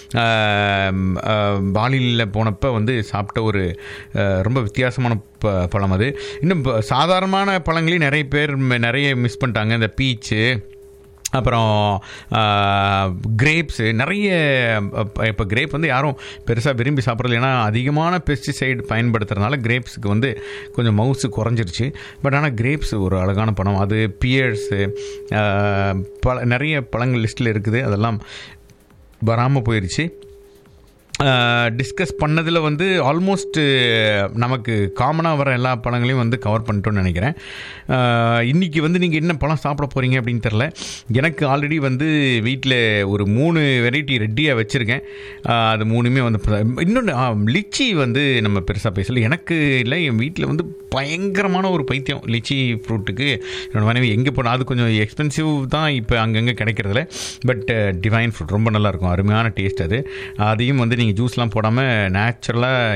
பாலியில் போனப்போ வந்து சாப்பிட்ட ஒரு ஆ, ரொம்ப வித்தியாசமான ப பழம் அது இன்னும் ப- சாதாரணமான பழங்களையும் நிறைய பேர் ம- நிறைய மிஸ் பண்ணிட்டாங்க இந்த பீச்சு அப்புறம் கிரேப்ஸு நிறைய இப்போ கிரேப் வந்து யாரும் பெருசாக விரும்பி சாப்பிட்றது ஏன்னா அதிகமான பெஸ்டிசைடு பயன்படுத்துறதுனால கிரேப்ஸுக்கு வந்து கொஞ்சம் மவுசு குறைஞ்சிருச்சு பட் ஆனால் கிரேப்ஸ் ஒரு அழகான பழம் அது பியர்ஸு பல நிறைய பழங்கள் லிஸ்ட்டில் இருக்குது அதெல்லாம் வராமல் போயிடுச்சு டிஸ்கஸ் பண்ணதில் வந்து ஆல்மோஸ்ட் நமக்கு காமனாக வர எல்லா பழங்களையும் வந்து கவர் பண்ணிட்டோம்னு நினைக்கிறேன் அஹ், இன்னைக்கு வந்து நீங்கள் என்ன பழம் சாப்பிட போகிறீங்க அப்படின்னு தெரில எனக்கு ஆல்ரெடி வந்து வீட்டில் ஒரு மூணு வெரைட்டி ரெட்டியாக வச்சுருக்கேன் அஹ், அது மூணுமே வந்து இன்னொன்று லிச்சி வந்து நம்ம பெருசாக பேசல எனக்கு இல்லை என் வீட்டில் வந்து பயங்கரமான ஒரு பைத்தியம் லிச்சி ஃப்ரூட்டுக்கு என்னோட மனைவி எங்கே போனால் அது கொஞ்சம் எக்ஸ்பென்சிவ் தான் இப்போ அங்கங்கே கிடைக்கிறதுல பட் டிவைன் ஃப்ரூட் ரொம்ப நல்லாயிருக்கும் அருமையான டேஸ்ட் அது அதையும் வந்து நீங்கள் ஜூஸ்லாம் போடாமல் நேச்சுரலாக எடு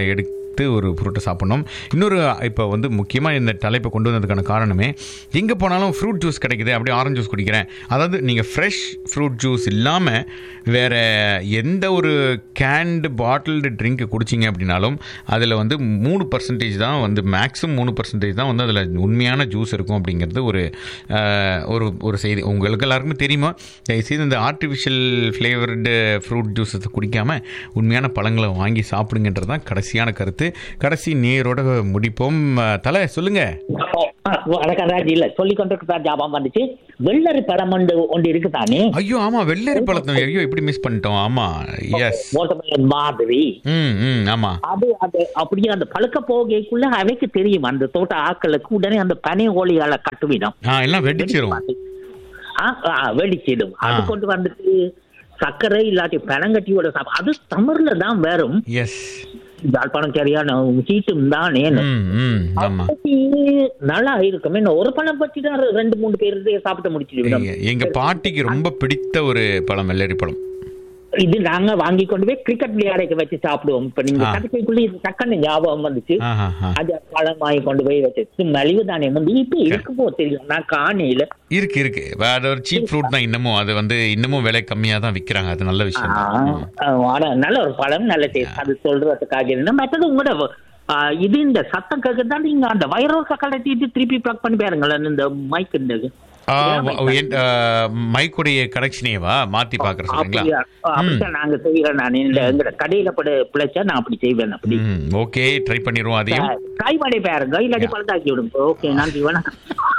பார்த்து ஒரு ஃப்ரூட்டை சாப்பிடணும் இன்னொரு இப்போ வந்து முக்கியமாக இந்த தலைப்பை கொண்டு வந்ததுக்கான காரணமே எங்கே போனாலும் ஃப்ரூட் ஜூஸ் கிடைக்குது அப்படியே ஆரஞ்சு ஜூஸ் குடிக்கிறேன் அதாவது நீங்கள் ஃப்ரெஷ் ஃப்ரூட் ஜூஸ் இல்லாமல் வேறு எந்த ஒரு கேண்டு பாட்டில்டு ட்ரிங்க் குடிச்சிங்க அப்படின்னாலும் அதில் வந்து மூணு பர்சன்டேஜ் தான் வந்து மேக்ஸிமம் மூணு பர்சன்டேஜ் தான் வந்து அதில் உண்மையான ஜூஸ் இருக்கும் அப்படிங்கிறது ஒரு அஹ், ஒரு ஒரு செய்தி உங்களுக்கு எல்லாருக்குமே தெரியுமா தயவுசெய்து இந்த ஆர்டிஃபிஷியல் ஃப்ளேவர்டு ஃப்ரூட் ஜூஸஸ் குடிக்காமல் உண்மையான பழங்களை வாங்கி சாப்பிடுங்கன்றது தான் கடைசியான கருத்து கடைசி நேரோட முடிப்போம் அஹ், தலை சொல்லுங்கள் வணக்கம் ராஜ் இல்ல சொல்லி கொண்டிருக்கிறதா ஜாபம் வந்துச்சு வெள்ளரி பழம் ஒன்று ஒன்று இருக்குதானே ஐயோ ஆமாம் வெள்ளரி பழத்தை ஐயோ எப்படி மிஸ் பண்ணிட்டோம் ஆமாம் எஸ் watermelon மாதிரி ம் ம் ஆமாம் அது அது அப்படியே அந்த பழுக்க போகைக்குள்ள அவைக்கு தெரியும் அந்த தோட்ட ஆக்களுக்கு உடனே அந்த பனை ஓலியால கட்டுவிடும் ஆ எல்லாம் வெடிச்சிரும் ஆ, ஆ, வெடிச்சிடும் அது ஆ. கொண்டு வந்துட்டு சர்க்கரை இல்லாட்டி பனங்கட்டியோட சாப்பிடும் அது தமிழ்ல தான் வரும் எஸ் யாழ்ப்பாணம் சரியான சீட்டும் தான் ம் ம் ஆமாம் நல்லா இருக்கும் என்ன ஒரு பழம் பற்றி தான் ரெண்டு மூணு பேர் சாப்பிட்டு முடிச்சிடுவோம் எங்க- எங்க பாட்டிக்கு ரொம்ப பிடித்த ஒரு பழம் வெள்ளரி பழம் இது நாங்க வாங்கி கொண்டு போய் கிரிக்கெட் விளையாடைக்கு வச்சு சாப்பிடுவோம் இப்ப நீங்க ஆ. கடைசிக்குள்ள இது டக்குன்னு ஞாபகம் வந்துச்சு ஆஹா, ஆஹா. அது பழம் வாங்கி கொண்டு போய் வச்சு மலிவு தானே வந்து இப்ப இருக்கு போ தெரியும் நான் காணையில இருக்கு இருக்கு அது ஒரு சீப் ஃப்ரூட் தான் இன்னமும் அது வந்து இன்னமும் விலை கம்மியா தான் விக்கிறாங்க அது நல்ல விஷயம் தான். ம். ஆனா நல்ல ஒரு பழம் நல்ல டேஸ்ட் அது சொல்றதுக்காக இருந்தா மற்றது உங்களோட ஆ, இது இந்த சத்தம் கேட்கறதா நீங்க அந்த வயரோக்க கலட்டிட்டு திருப்பி பிளக் பண்ணி பாருங்களேன் இந்த மைக் இந்த ஆ, வ- என்- ஆ, மைக்குடைய கனெக்ஷனேவா மாத்தி பாக்குற சொல்றீங்களா அப்படியா அப்படித்தான் நாங்க செய்யறோம் நான் இந்த எங்கட கடையில பட பிழைச்சா நான் அப்படி செய்வேன் அப்படி ம் ஓகே ட்ரை பண்ணிடுவோம் அதையும் கை மடை பாருங்க இல்லாட்டி பழத்தாக்கி விடுங்க ஓகே நன்றி வணக்கம்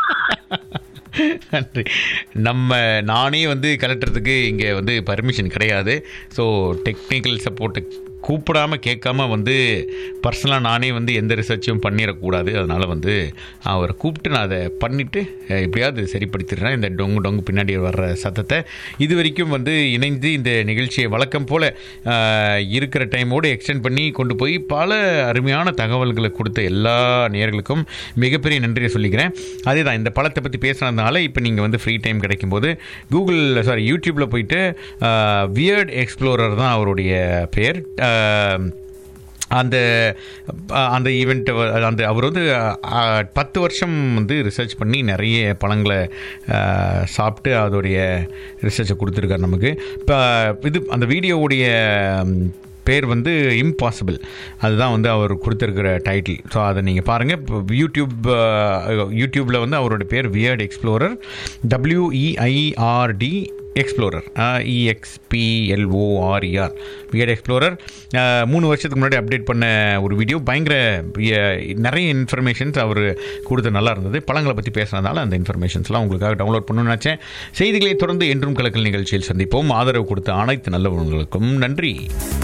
நன்றி நம்ம நானே வந்து கலட்டுறதுக்கு இங்கே வந்து பர்மிஷன் கிடையாது ஸோ டெக்னிக்கல் சப்போர்ட்டு கூப்பிடாம கேட்காம வந்து பர்சனலாக நானே வந்து எந்த ரிசர்ச்சும் பண்ணிடக்கூடாது அதனால் வந்து அவரை கூப்பிட்டு நான் அதை பண்ணிவிட்டு எப்படியாவது சரிப்படுத்திடுறேன் இந்த டொங்கு டொங்கு பின்னாடி வர்ற சத்தத்தை இது வரைக்கும் வந்து இணைந்து இந்த நிகழ்ச்சியை வழக்கம் போல் இருக்கிற டைமோடு எக்ஸ்டெண்ட் பண்ணி கொண்டு போய் பல அருமையான தகவல்களை கொடுத்த எல்லா நேயர்களுக்கும் மிகப்பெரிய நன்றியை சொல்லிக்கிறேன் அதே தான் இந்த பழத்தை பற்றி பேசுனதுனால இப்போ நீங்கள் வந்து ஃப்ரீ டைம் கிடைக்கும்போது கூகுள் சாரி யூடியூப்பில் போயிட்டு வியர்ட் எக்ஸ்ப்ளோரர் தான் அவருடைய பெயர் ஆஹ், அந்த அஹ், அந்த ஈவெண்ட் அந்த அவர் வந்து அஹ், பத்து வருஷம் வந்து ரிசர்ச் பண்ணி நிறைய பழங்களை அஹ், சாப்பிட்டு அதோடைய ரிசர்ச்சை கொடுத்துருக்காரு நமக்கு இப்போ இது அந்த வீடியோவுடைய ம், பேர் வந்து இம்பாசிபிள் அதுதான் வந்து அவர் கொடுத்துருக்கிற டைட்டில் ஸோ அதை நீங்கள் பாருங்கள் இப்போ யூடியூப் யூடியூப்பில் வந்து அவரோட பேர் weird explorer டபிள்யூஇஐஆர்டி explorer இஎக்ஸ்பிஎல்ஓஆர்இஆர் weird explorer மூணு வருஷத்துக்கு முன்னாடி அப்டேட் பண்ண ஒரு வீடியோ பயங்கர அஹ், நிறைய இன்ஃபர்மேஷன்ஸ் அவர் கொடுத்து நல்லா இருந்தது பழங்களை பற்றி பேசுனதால அந்த இன்ஃபர்மேஷன்ஸ்லாம் உங்களுக்காக டவுன்லோட் பண்ணணும்னு நினச்சேன் செய்திகளை தொடர்ந்து என்றும் கலக்கல் நிகழ்ச்சியில் சந்திப்போம் ஆதரவு கொடுத்த அனைத்து நல்லவங்களுக்கும் நன்றி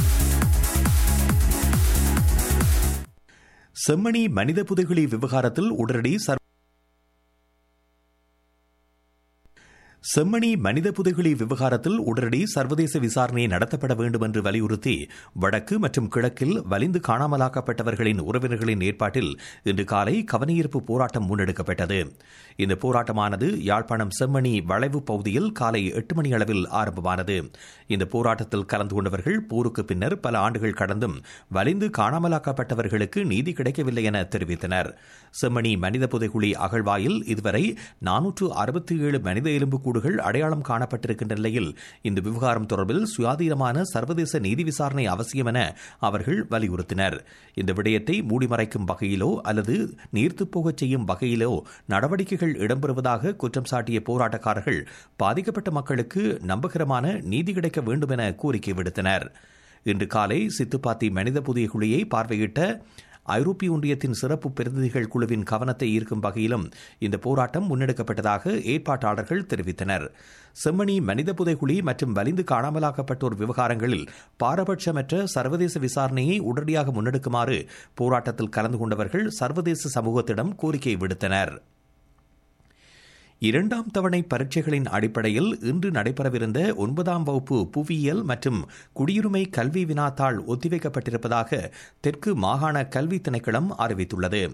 செம்மணி மனித புதைகுழி விவகாரத்தில் உடனடி சர் செம்மணி மனித புதைகுழி விவகாரத்தில் உடனடி சர்வதேச விசாரணை நடத்தப்பட வேண்டும் என்று வலியுறுத்தி வடக்கு மற்றும் கிழக்கில் வலிந்து காணாமலாக்கப்பட்டவர்களின் உறவினர்களின் ஏற்பாட்டில் இன்று காலை கவனஈர்ப்பு போராட்டம் முன்னெடுக்கப்பட்டது இந்த போராட்டமானது யாழ்ப்பாணம் செம்மணி வளைவு பகுதியில் காலை எட்டு மணி அளவில் ஆரம்பமானது இந்த போராட்டத்தில் கலந்து கொண்டவர்கள் போருக்கு பின்னர் பல ஆண்டுகள் கடந்தும் வலிந்து காணாமலாக்கப்பட்டவர்களுக்கு நீதி கிடைக்கவில்லை என தெரிவித்தனர் செம்மணி மனித புதைகுழி அகழ்வாயில் இதுவரை நானூற்று அறுபத்தி ஏழு மனித எலும்புக்கூடுகள் அடையாளம் காணப்பட்டிருக்கின்ற நிலையில் இந்த விவகாரம் தொடர்பில் சுயாதீனமான சர்வதேச நீதி விசாரணை அவசியம் என அவர்கள் வலியுறுத்தினர் இந்த விடயத்தை மூடிமறைக்கும் வகையிலோ அல்லது நீர்த்துப் போகச் செய்யும் வகையிலோ நடவடிக்கைகள் இடம்பெறுவதாக குற்றம் சாட்டிய போராட்டக்காரர்கள் பாதிக்கப்பட்ட மக்களுக்கு நம்பகரமான நீதி கிடைக்க வேண்டும் என கோரிக்கை விடுத்தனர் இன்று காலை சித்துப்பாத்தி மனித புதிய குழியை பார்வையிட்ட ஐரோப்பிய ஒன்றியத்தின் சிறப்பு பிரதிநிதிகள் குழுவின் கவனத்தை ஈர்க்கும் வகையிலும் இந்த போராட்டம் முன்னெடுக்கப்பட்டதாக ஏற்பாட்டாளர்கள் தெரிவித்தனர் செம்மணி மனித புதைகுழி மற்றும் வலிந்து காணாமலாக்கப்பட்டோர் விவகாரங்களில் பாரபட்சமற்ற சர்வதேச விசாரணையை உடனடியாக முன்னெடுக்குமாறு போராட்டத்தில் கலந்து கொண்டவர்கள் சர்வதேச சமூகத்திடம் கோரிக்கை விடுத்தனர் இரண்டாம் தவணை பரீட்சைகளின் அடிப்படையில் இன்று நடைபெறவிருந்த ஒன்பதாம் வகுப்பு புவியியல் மற்றும் குடியுரிமை கல்வி வினாத்தாள் ஒத்திவைக்கப்பட்டிருப்பதாக தெற்கு மாகாண கல்வி திணைக்களம் அறிவித்துள்ளது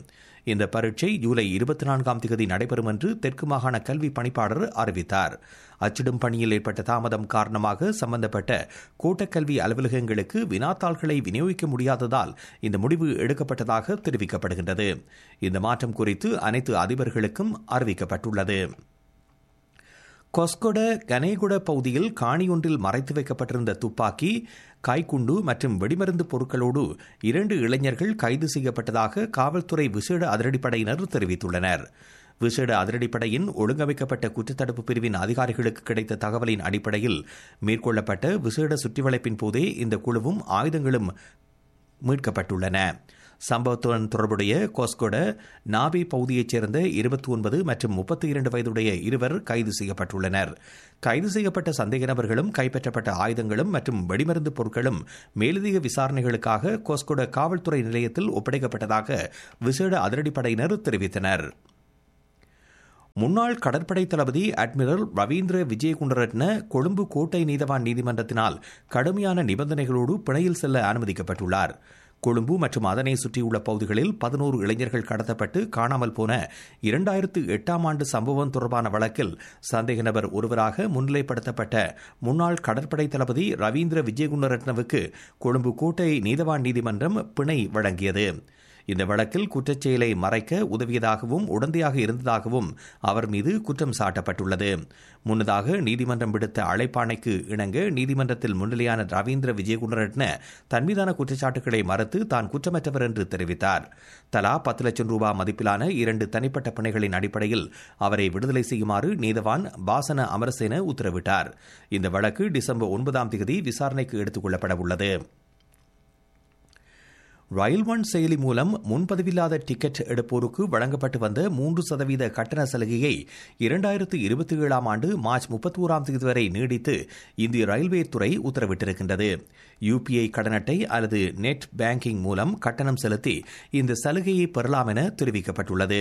இந்த பரீட்சை ஜூலை இருபத்தி நான்காம் தேதி நடைபெறும் என்று தெற்கு மாகாண கல்வி பணிப்பாளர் அறிவித்தார் அச்சிடும் பணியில் ஏற்பட்ட தாமதம் காரணமாக சம்பந்தப்பட்ட கோட்டக்கல்வி அலுவலகங்களுக்கு வினாத்தாள்களை விநியோகிக்க முடியாததால் இந்த முடிவு எடுக்கப்பட்டதாக தெரிவிக்கப்படுகின்றது இந்த மாற்றம் குறித்து அனைத்து அதிபர்களுக்கும் அறிவிக்கப்பட்டுள்ளது கொஸ்கொட கனேகுட பகுதியில் காணியொன்றில் மறைத்து வைக்கப்பட்டிருந்த துப்பாக்கி கைக்குண்டு மற்றும் வெடிமருந்து பொருட்களோடு இரண்டு இளைஞர்கள் கைது செய்யப்பட்டதாக காவல்துறை விசேட அதிரடிப்படையினர் தெரிவித்துள்ளனர் விசேட அதிரடிப்படையின் ஒழுங்கமைக்கப்பட்ட குற்றத்தடுப்பு பிரிவின் அதிகாரிகளுக்கு கிடைத்த தகவலின் அடிப்படையில் மேற்கொள்ளப்பட்ட விசேட சுற்றிவளைப்பின் போதே இந்த குழுவும் ஆயுதங்களும் மீட்கப்பட்டுள்ளன சம்பவத்துடன் தொடர்புடைய கோஸ்கோட நாபி பகுதியைச் சேர்ந்த இருபத்தி ஒன்பது மற்றும் முப்பத்தி இரண்டு வயதுடைய இருவர் கைது செய்யப்பட்டுள்ளனர் கைது செய்யப்பட்ட சந்தேக நபர்களும் கைப்பற்றப்பட்ட ஆயுதங்களும் மற்றும் வெடிமருந்து பொருட்களும் மேலதிக விசாரணைகளுக்காக கோஸ்கோட காவல்துறை நிலையத்தில் ஒப்படைக்கப்பட்டதாக விசேட அதிரடிப்படையினர் தெரிவித்தனர் முன்னாள் கடற்படை தளபதி அட்மிரல் ரவீந்திர விஜயகுண்டரட்ன கொழும்பு கோட்டை நீதவான் நீதிமன்றத்தினால் கடுமையான நிபந்தனைகளோடு பிணையில் செல்ல அனுமதிக்கப்பட்டுள்ளார் கொழும்பு மற்றும் அதனை சுற்றியுள்ள பகுதிகளில் பதினோரு இளைஞர்கள் கடத்தப்பட்டு காணாமல் போன இரண்டாயிரத்து எட்டாம் ஆண்டு சம்பவம் தொடர்பான வழக்கில் சந்தேக நபர் ஒருவராக முன்னிலைப்படுத்தப்பட்ட முன்னாள் கடற்படை தளபதி ரவீந்திர விஜயகுண்டரட்னவுக்கு கொழும்பு கோட்டை நீதவான் நீதிமன்றம் பிணை வழங்கியது இந்த வழக்கில் குற்றச்செயலை மறைக்க உதவியதாகவும் உடந்தையாக இருந்ததாகவும் அவர் மீது குற்றம் சாட்டப்பட்டுள்ளது முன்னதாக நீதிமன்றம் விடுத்த அழைப்பாணைக்கு இணங்க நீதிமன்றத்தில் முன்னிலையான ரவீந்திர விஜயகுண்டரட்ன தன் மீதான குற்றச்சாட்டுகளை மறுத்து தான் குற்றமற்றவர் என்று தெரிவித்தார் தலா பத்து லட்சம் ரூபாய் மதிப்பிலான இரண்டு தனிப்பட்ட பிணைகளின் அடிப்படையில் அவரை விடுதலை செய்யுமாறு நீதவான் பாசன அமரசேன உத்தரவிட்டார் இந்த வழக்கு டிசம்பர் ஒன்பதாம் தேதி விசாரணைக்கு எடுத்துக் கொள்ளப்பட உள்ளது ரயில் ஒன் செயலி மூலம் முன்பதிவில்லாத டிக்கெட் எடுப்போருக்கு வழங்கப்பட்டு வந்த மூன்று சதவீத கட்டண சலுகையை இரண்டாயிரத்து இருபத்தி ஏழாம் ஆண்டு மார்ச் முப்பத்தி ஓராம் தேதி வரை நீடித்து இந்திய ரயில்வே துறை உத்தரவிட்டிருக்கின்றது யுபிஐ கடன் அட்டை அல்லது நெட் பேங்கிங் மூலம் கட்டணம் செலுத்தி இந்த சலுகையை பெறலாம் என தெரிவிக்கப்பட்டுள்ளது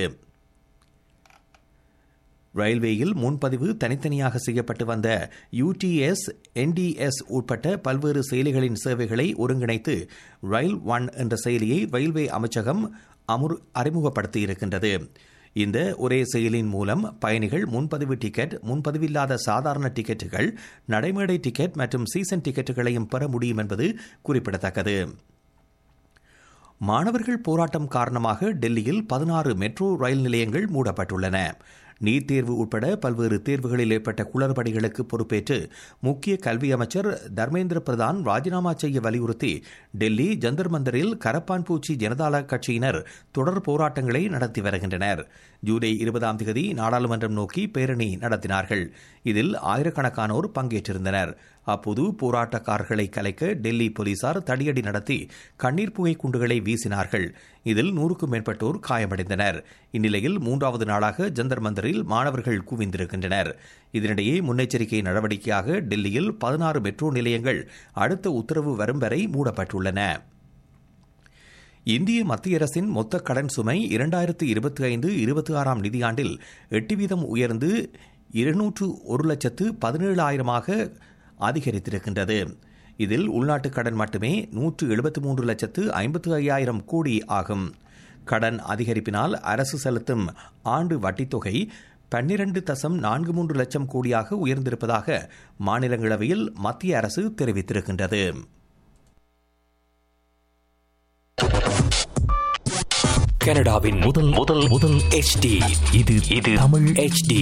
ரயில்வேயில் முன்பதிவு தனித்தனியாக செய்யப்பட்டு வந்த யூடிஎஸ் என்டிஎஸ் உட்பட்ட பல்வேறு செயலிகளின் சேவைகளை ஒருங்கிணைத்து ரயில் ஒன் என்ற செயலியை ரயில்வே அமைச்சகம் அமுர் அறிமுகப்படுத்தியிருக்கின்றது இந்த ஒரே செயலின் மூலம் பயணிகள் முன்பதிவு டிக்கெட் முன்பதிவில்லாத சாதாரண டிக்கெட்டுகள் நடைமேடை டிக்கெட் மற்றும் சீசன் டிக்கெட்டுகளையும் பெற முடியும் என்பது குறிப்பிடத்தக்கது மாணவர்கள் போராட்டம் காரணமாக டெல்லியில் பதினாறு மெட்ரோ ரயில் நிலையங்கள் மூடப்பட்டுள்ளன நீட் தேர்வு உட்பட பல்வேறு தேர்வுகளில் ஏற்பட்ட குளறுபடிகளுக்கு பொறுப்பேற்று முக்கிய கல்வி அமைச்சர் தர்மேந்திர பிரதான் ராஜினாமா செய்ய வலியுறுத்தி டெல்லி ஜந்தர் மந்தரில் கரப்பான்பூச்சி ஜனதாதள கட்சியினர் தொடர் போராட்டங்களை நடத்தி வருகின்றனர் ஜூலை இருபதாம் தேதி நாடாளுமன்றம் நோக்கி பேரணி நடத்தினார்கள் இதில் ஆயிரக்கணக்கானோர் பங்கேற்றிருந்தனர் அப்போது போராட்டக்காரர்களை கலைக்க டெல்லி போலீசார் தடியடி நடத்தி கண்ணீர் புகை குண்டுகளை வீசினார்கள் இதில் நூறுக்கும் மேற்பட்டோர் காயமடைந்தனர் இந்நிலையில் மூன்றாவது நாளாக ஜந்தர் மந்தரில் மாணவர்கள் குவிந்திருக்கின்றனர் இதனிடையே முன்னெச்சரிக்கை நடவடிக்கையாக டெல்லியில் பதினாறு மெட்ரோ நிலையங்கள் அடுத்த உத்தரவு வரும் வரை மூடப்பட்டுள்ளன இந்திய மத்திய அரசின் மொத்த கடன் சுமை இரண்டாயிரத்து இருபத்தி ஐந்து இருபத்தி ஆறாம் நிதியாண்டில் எட்டு வீதம் உயர்ந்து இருநூற்று ஒரு லட்சத்து பதினேழு ஆயிரமாக அதிகரித்திருக்கின்றது இதில் உள்நாட்டு கடன் மட்டுமே நூற்று எழுபத்தி மூன்று லட்சத்து ஐம்பத்து ஐயாயிரம் கோடி ஆகும் கடன் அதிகரிப்பினால் அரசு செலுத்தும் ஆண்டு வட்டித் தொகை பன்னிரண்டு தசம் நான்கு மூன்று லட்சம் கோடியாக உயர்ந்திருப்பதாக மாநிலங்களவையில் மத்திய அரசு தெரிவித்திருக்கின்றது கனடாவின் முதல் முதல் முதல் HD இது இது தமிழ் HD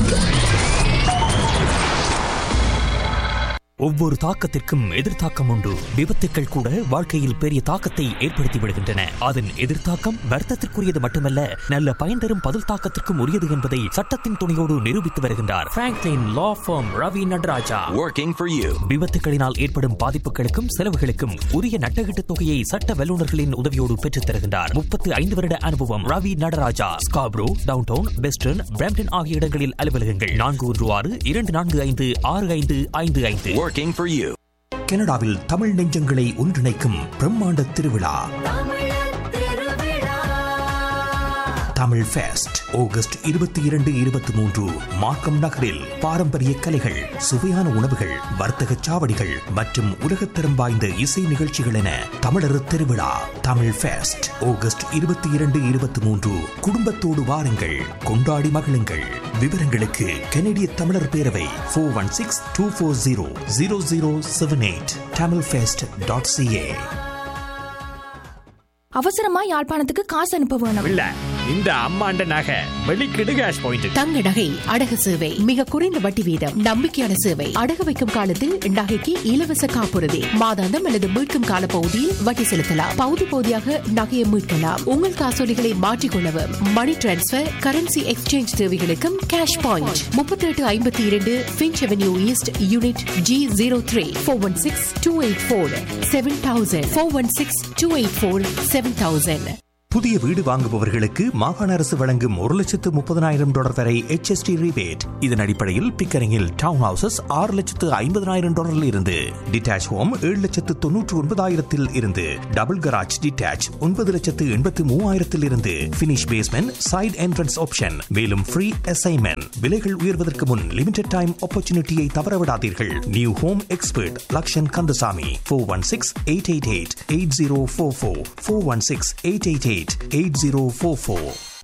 ஒவ்வொரு தாக்கத்திற்கும் எதிர்த்தாக்கம் உண்டு விபத்துக்கள் கூட வாழ்க்கையில் பெரிய தாக்கத்தை ஏற்படுத்தி விடுகின்றன அதன் எதிர்த்தாக்கம் வர்த்தத்திற்குரியது மட்டுமல்ல நல்ல பயன் தரும் பதில் தாக்கத்திற்கும் உரியது என்பதை சட்டத்தின் துணையோடு நிரூபித்து வருகின்றார் Franklin law firm Ravi Nataraja Working for you. விபத்துகளினால் ஏற்படும் பாதிப்புகளுக்கும் செலவுகளுக்கும் உரிய நட்டகீட்டு தொகையை சட்ட வல்லுநர்களின் உதவியோடு பெற்றுத் தருகின்றார் முப்பத்து ஐந்து வருட அனுபவம் Ravi Nataraja Scarborough downtown western Brampton ஆகிய இடங்களில் அலுவலகங்கள் நான்கு ஒன்று ஆறு இரண்டு நான்கு ஐந்து ஆறு ஐந்து ஐந்து ஐந்து Working for you. கனடாவில் தமிழ் நெஞ்சங்களை ஒன்றிணைக்கும் பிரம்மாண்ட திருவிழா தமிழ் ஃபெஸ்ட் ஆகஸ்ட் இருபத்தி இரண்டு இருபத்தி மூன்று மார்க்கம் நகரில் பாரம்பரிய கலைகள் சுவையான உணவுகள் வர்த்தக சாவடிகள் மற்றும் உலகத்தரம் வாய்ந்த இசை நிகழ்ச்சிகள் என தமிழர் திருவிழா தமிழ் ஃபெஸ்ட் ஆகஸ்ட் இருபத்தி இரண்டு இருபத்தி மூன்று குடும்பத்தோடு வாருங்கள் கொண்டாடி மகிழுங்கள் விவரங்களுக்கு கனடிய தமிழர் பேரவை four one six two four zero zero zero seven eight Tamil fest dot CA அவசரமா யாழ்ப்பாணத்துக்கு காசு அனுப்ப வேணும் இல்ல இந்த அம்மாண்ட நகை வெளிக்கிடு கேஷ் பாயிண்ட் தங்க நகை அடகு சேவை மிக குறைந்த வட்டி வீதம் நம்பிக்கையான சேவை அடகு வைக்கும் காலத்தில் நகைக்கு இலவச காப்புறுதி மாதாந்தம் அல்லது மீட்கும் கால பகுதியில் வட்டி செலுத்தலாம் பகுதி பகுதியாக நகையை மீட்கலாம் உங்கள் காசோலிகளை மாற்றிக்கொள்ளவும் மணி டிரான்ஸ்பர் கரன்சி எக்ஸ்சேஞ்ச் தேவைகளுக்கும் கேஷ் பாயிண்ட் முப்பத்தி எட்டு ஐம்பத்தி இரண்டு Finch avenue east unit G zero three four one six two eight four seven thousand four one six two eight four seven thousand புதிய வீடு வாங்குபவர்களுக்கு மாகாண அரசு வழங்கும் ஒரு லட்சத்து முப்பதனாயிரம் டாலர் வரை HST rebate இதன் அடிப்படையில் பிக்கரிங்கில் டவுன் ஹவுசஸ் ஆறு லட்சத்து ஐம்பதனாயிரம் டாலரில் இருந்து டிட்டாச் ஹோம் ஏழு லட்சத்து தொன்னூற்று ஒன்பதாயிரத்தில் இருந்து டபுள் கராஜ் டிட்டாச் ஒன்பது லட்சத்து எண்பத்து மூவாயிரத்தில் இருந்து finish basement side entrance option மேலும் ஃப்ரீ அசைன்மெண்ட் விலைகள் உயர்வதற்கு முன் லிமிடெட் டைம் ஆப்பர்ச்சுனிட்டியை தவறவிடாதீர்கள் new home expert Lakshan Kandasamy four one six eight eight eight eight zero four four four one six eight eight eight eight zero four four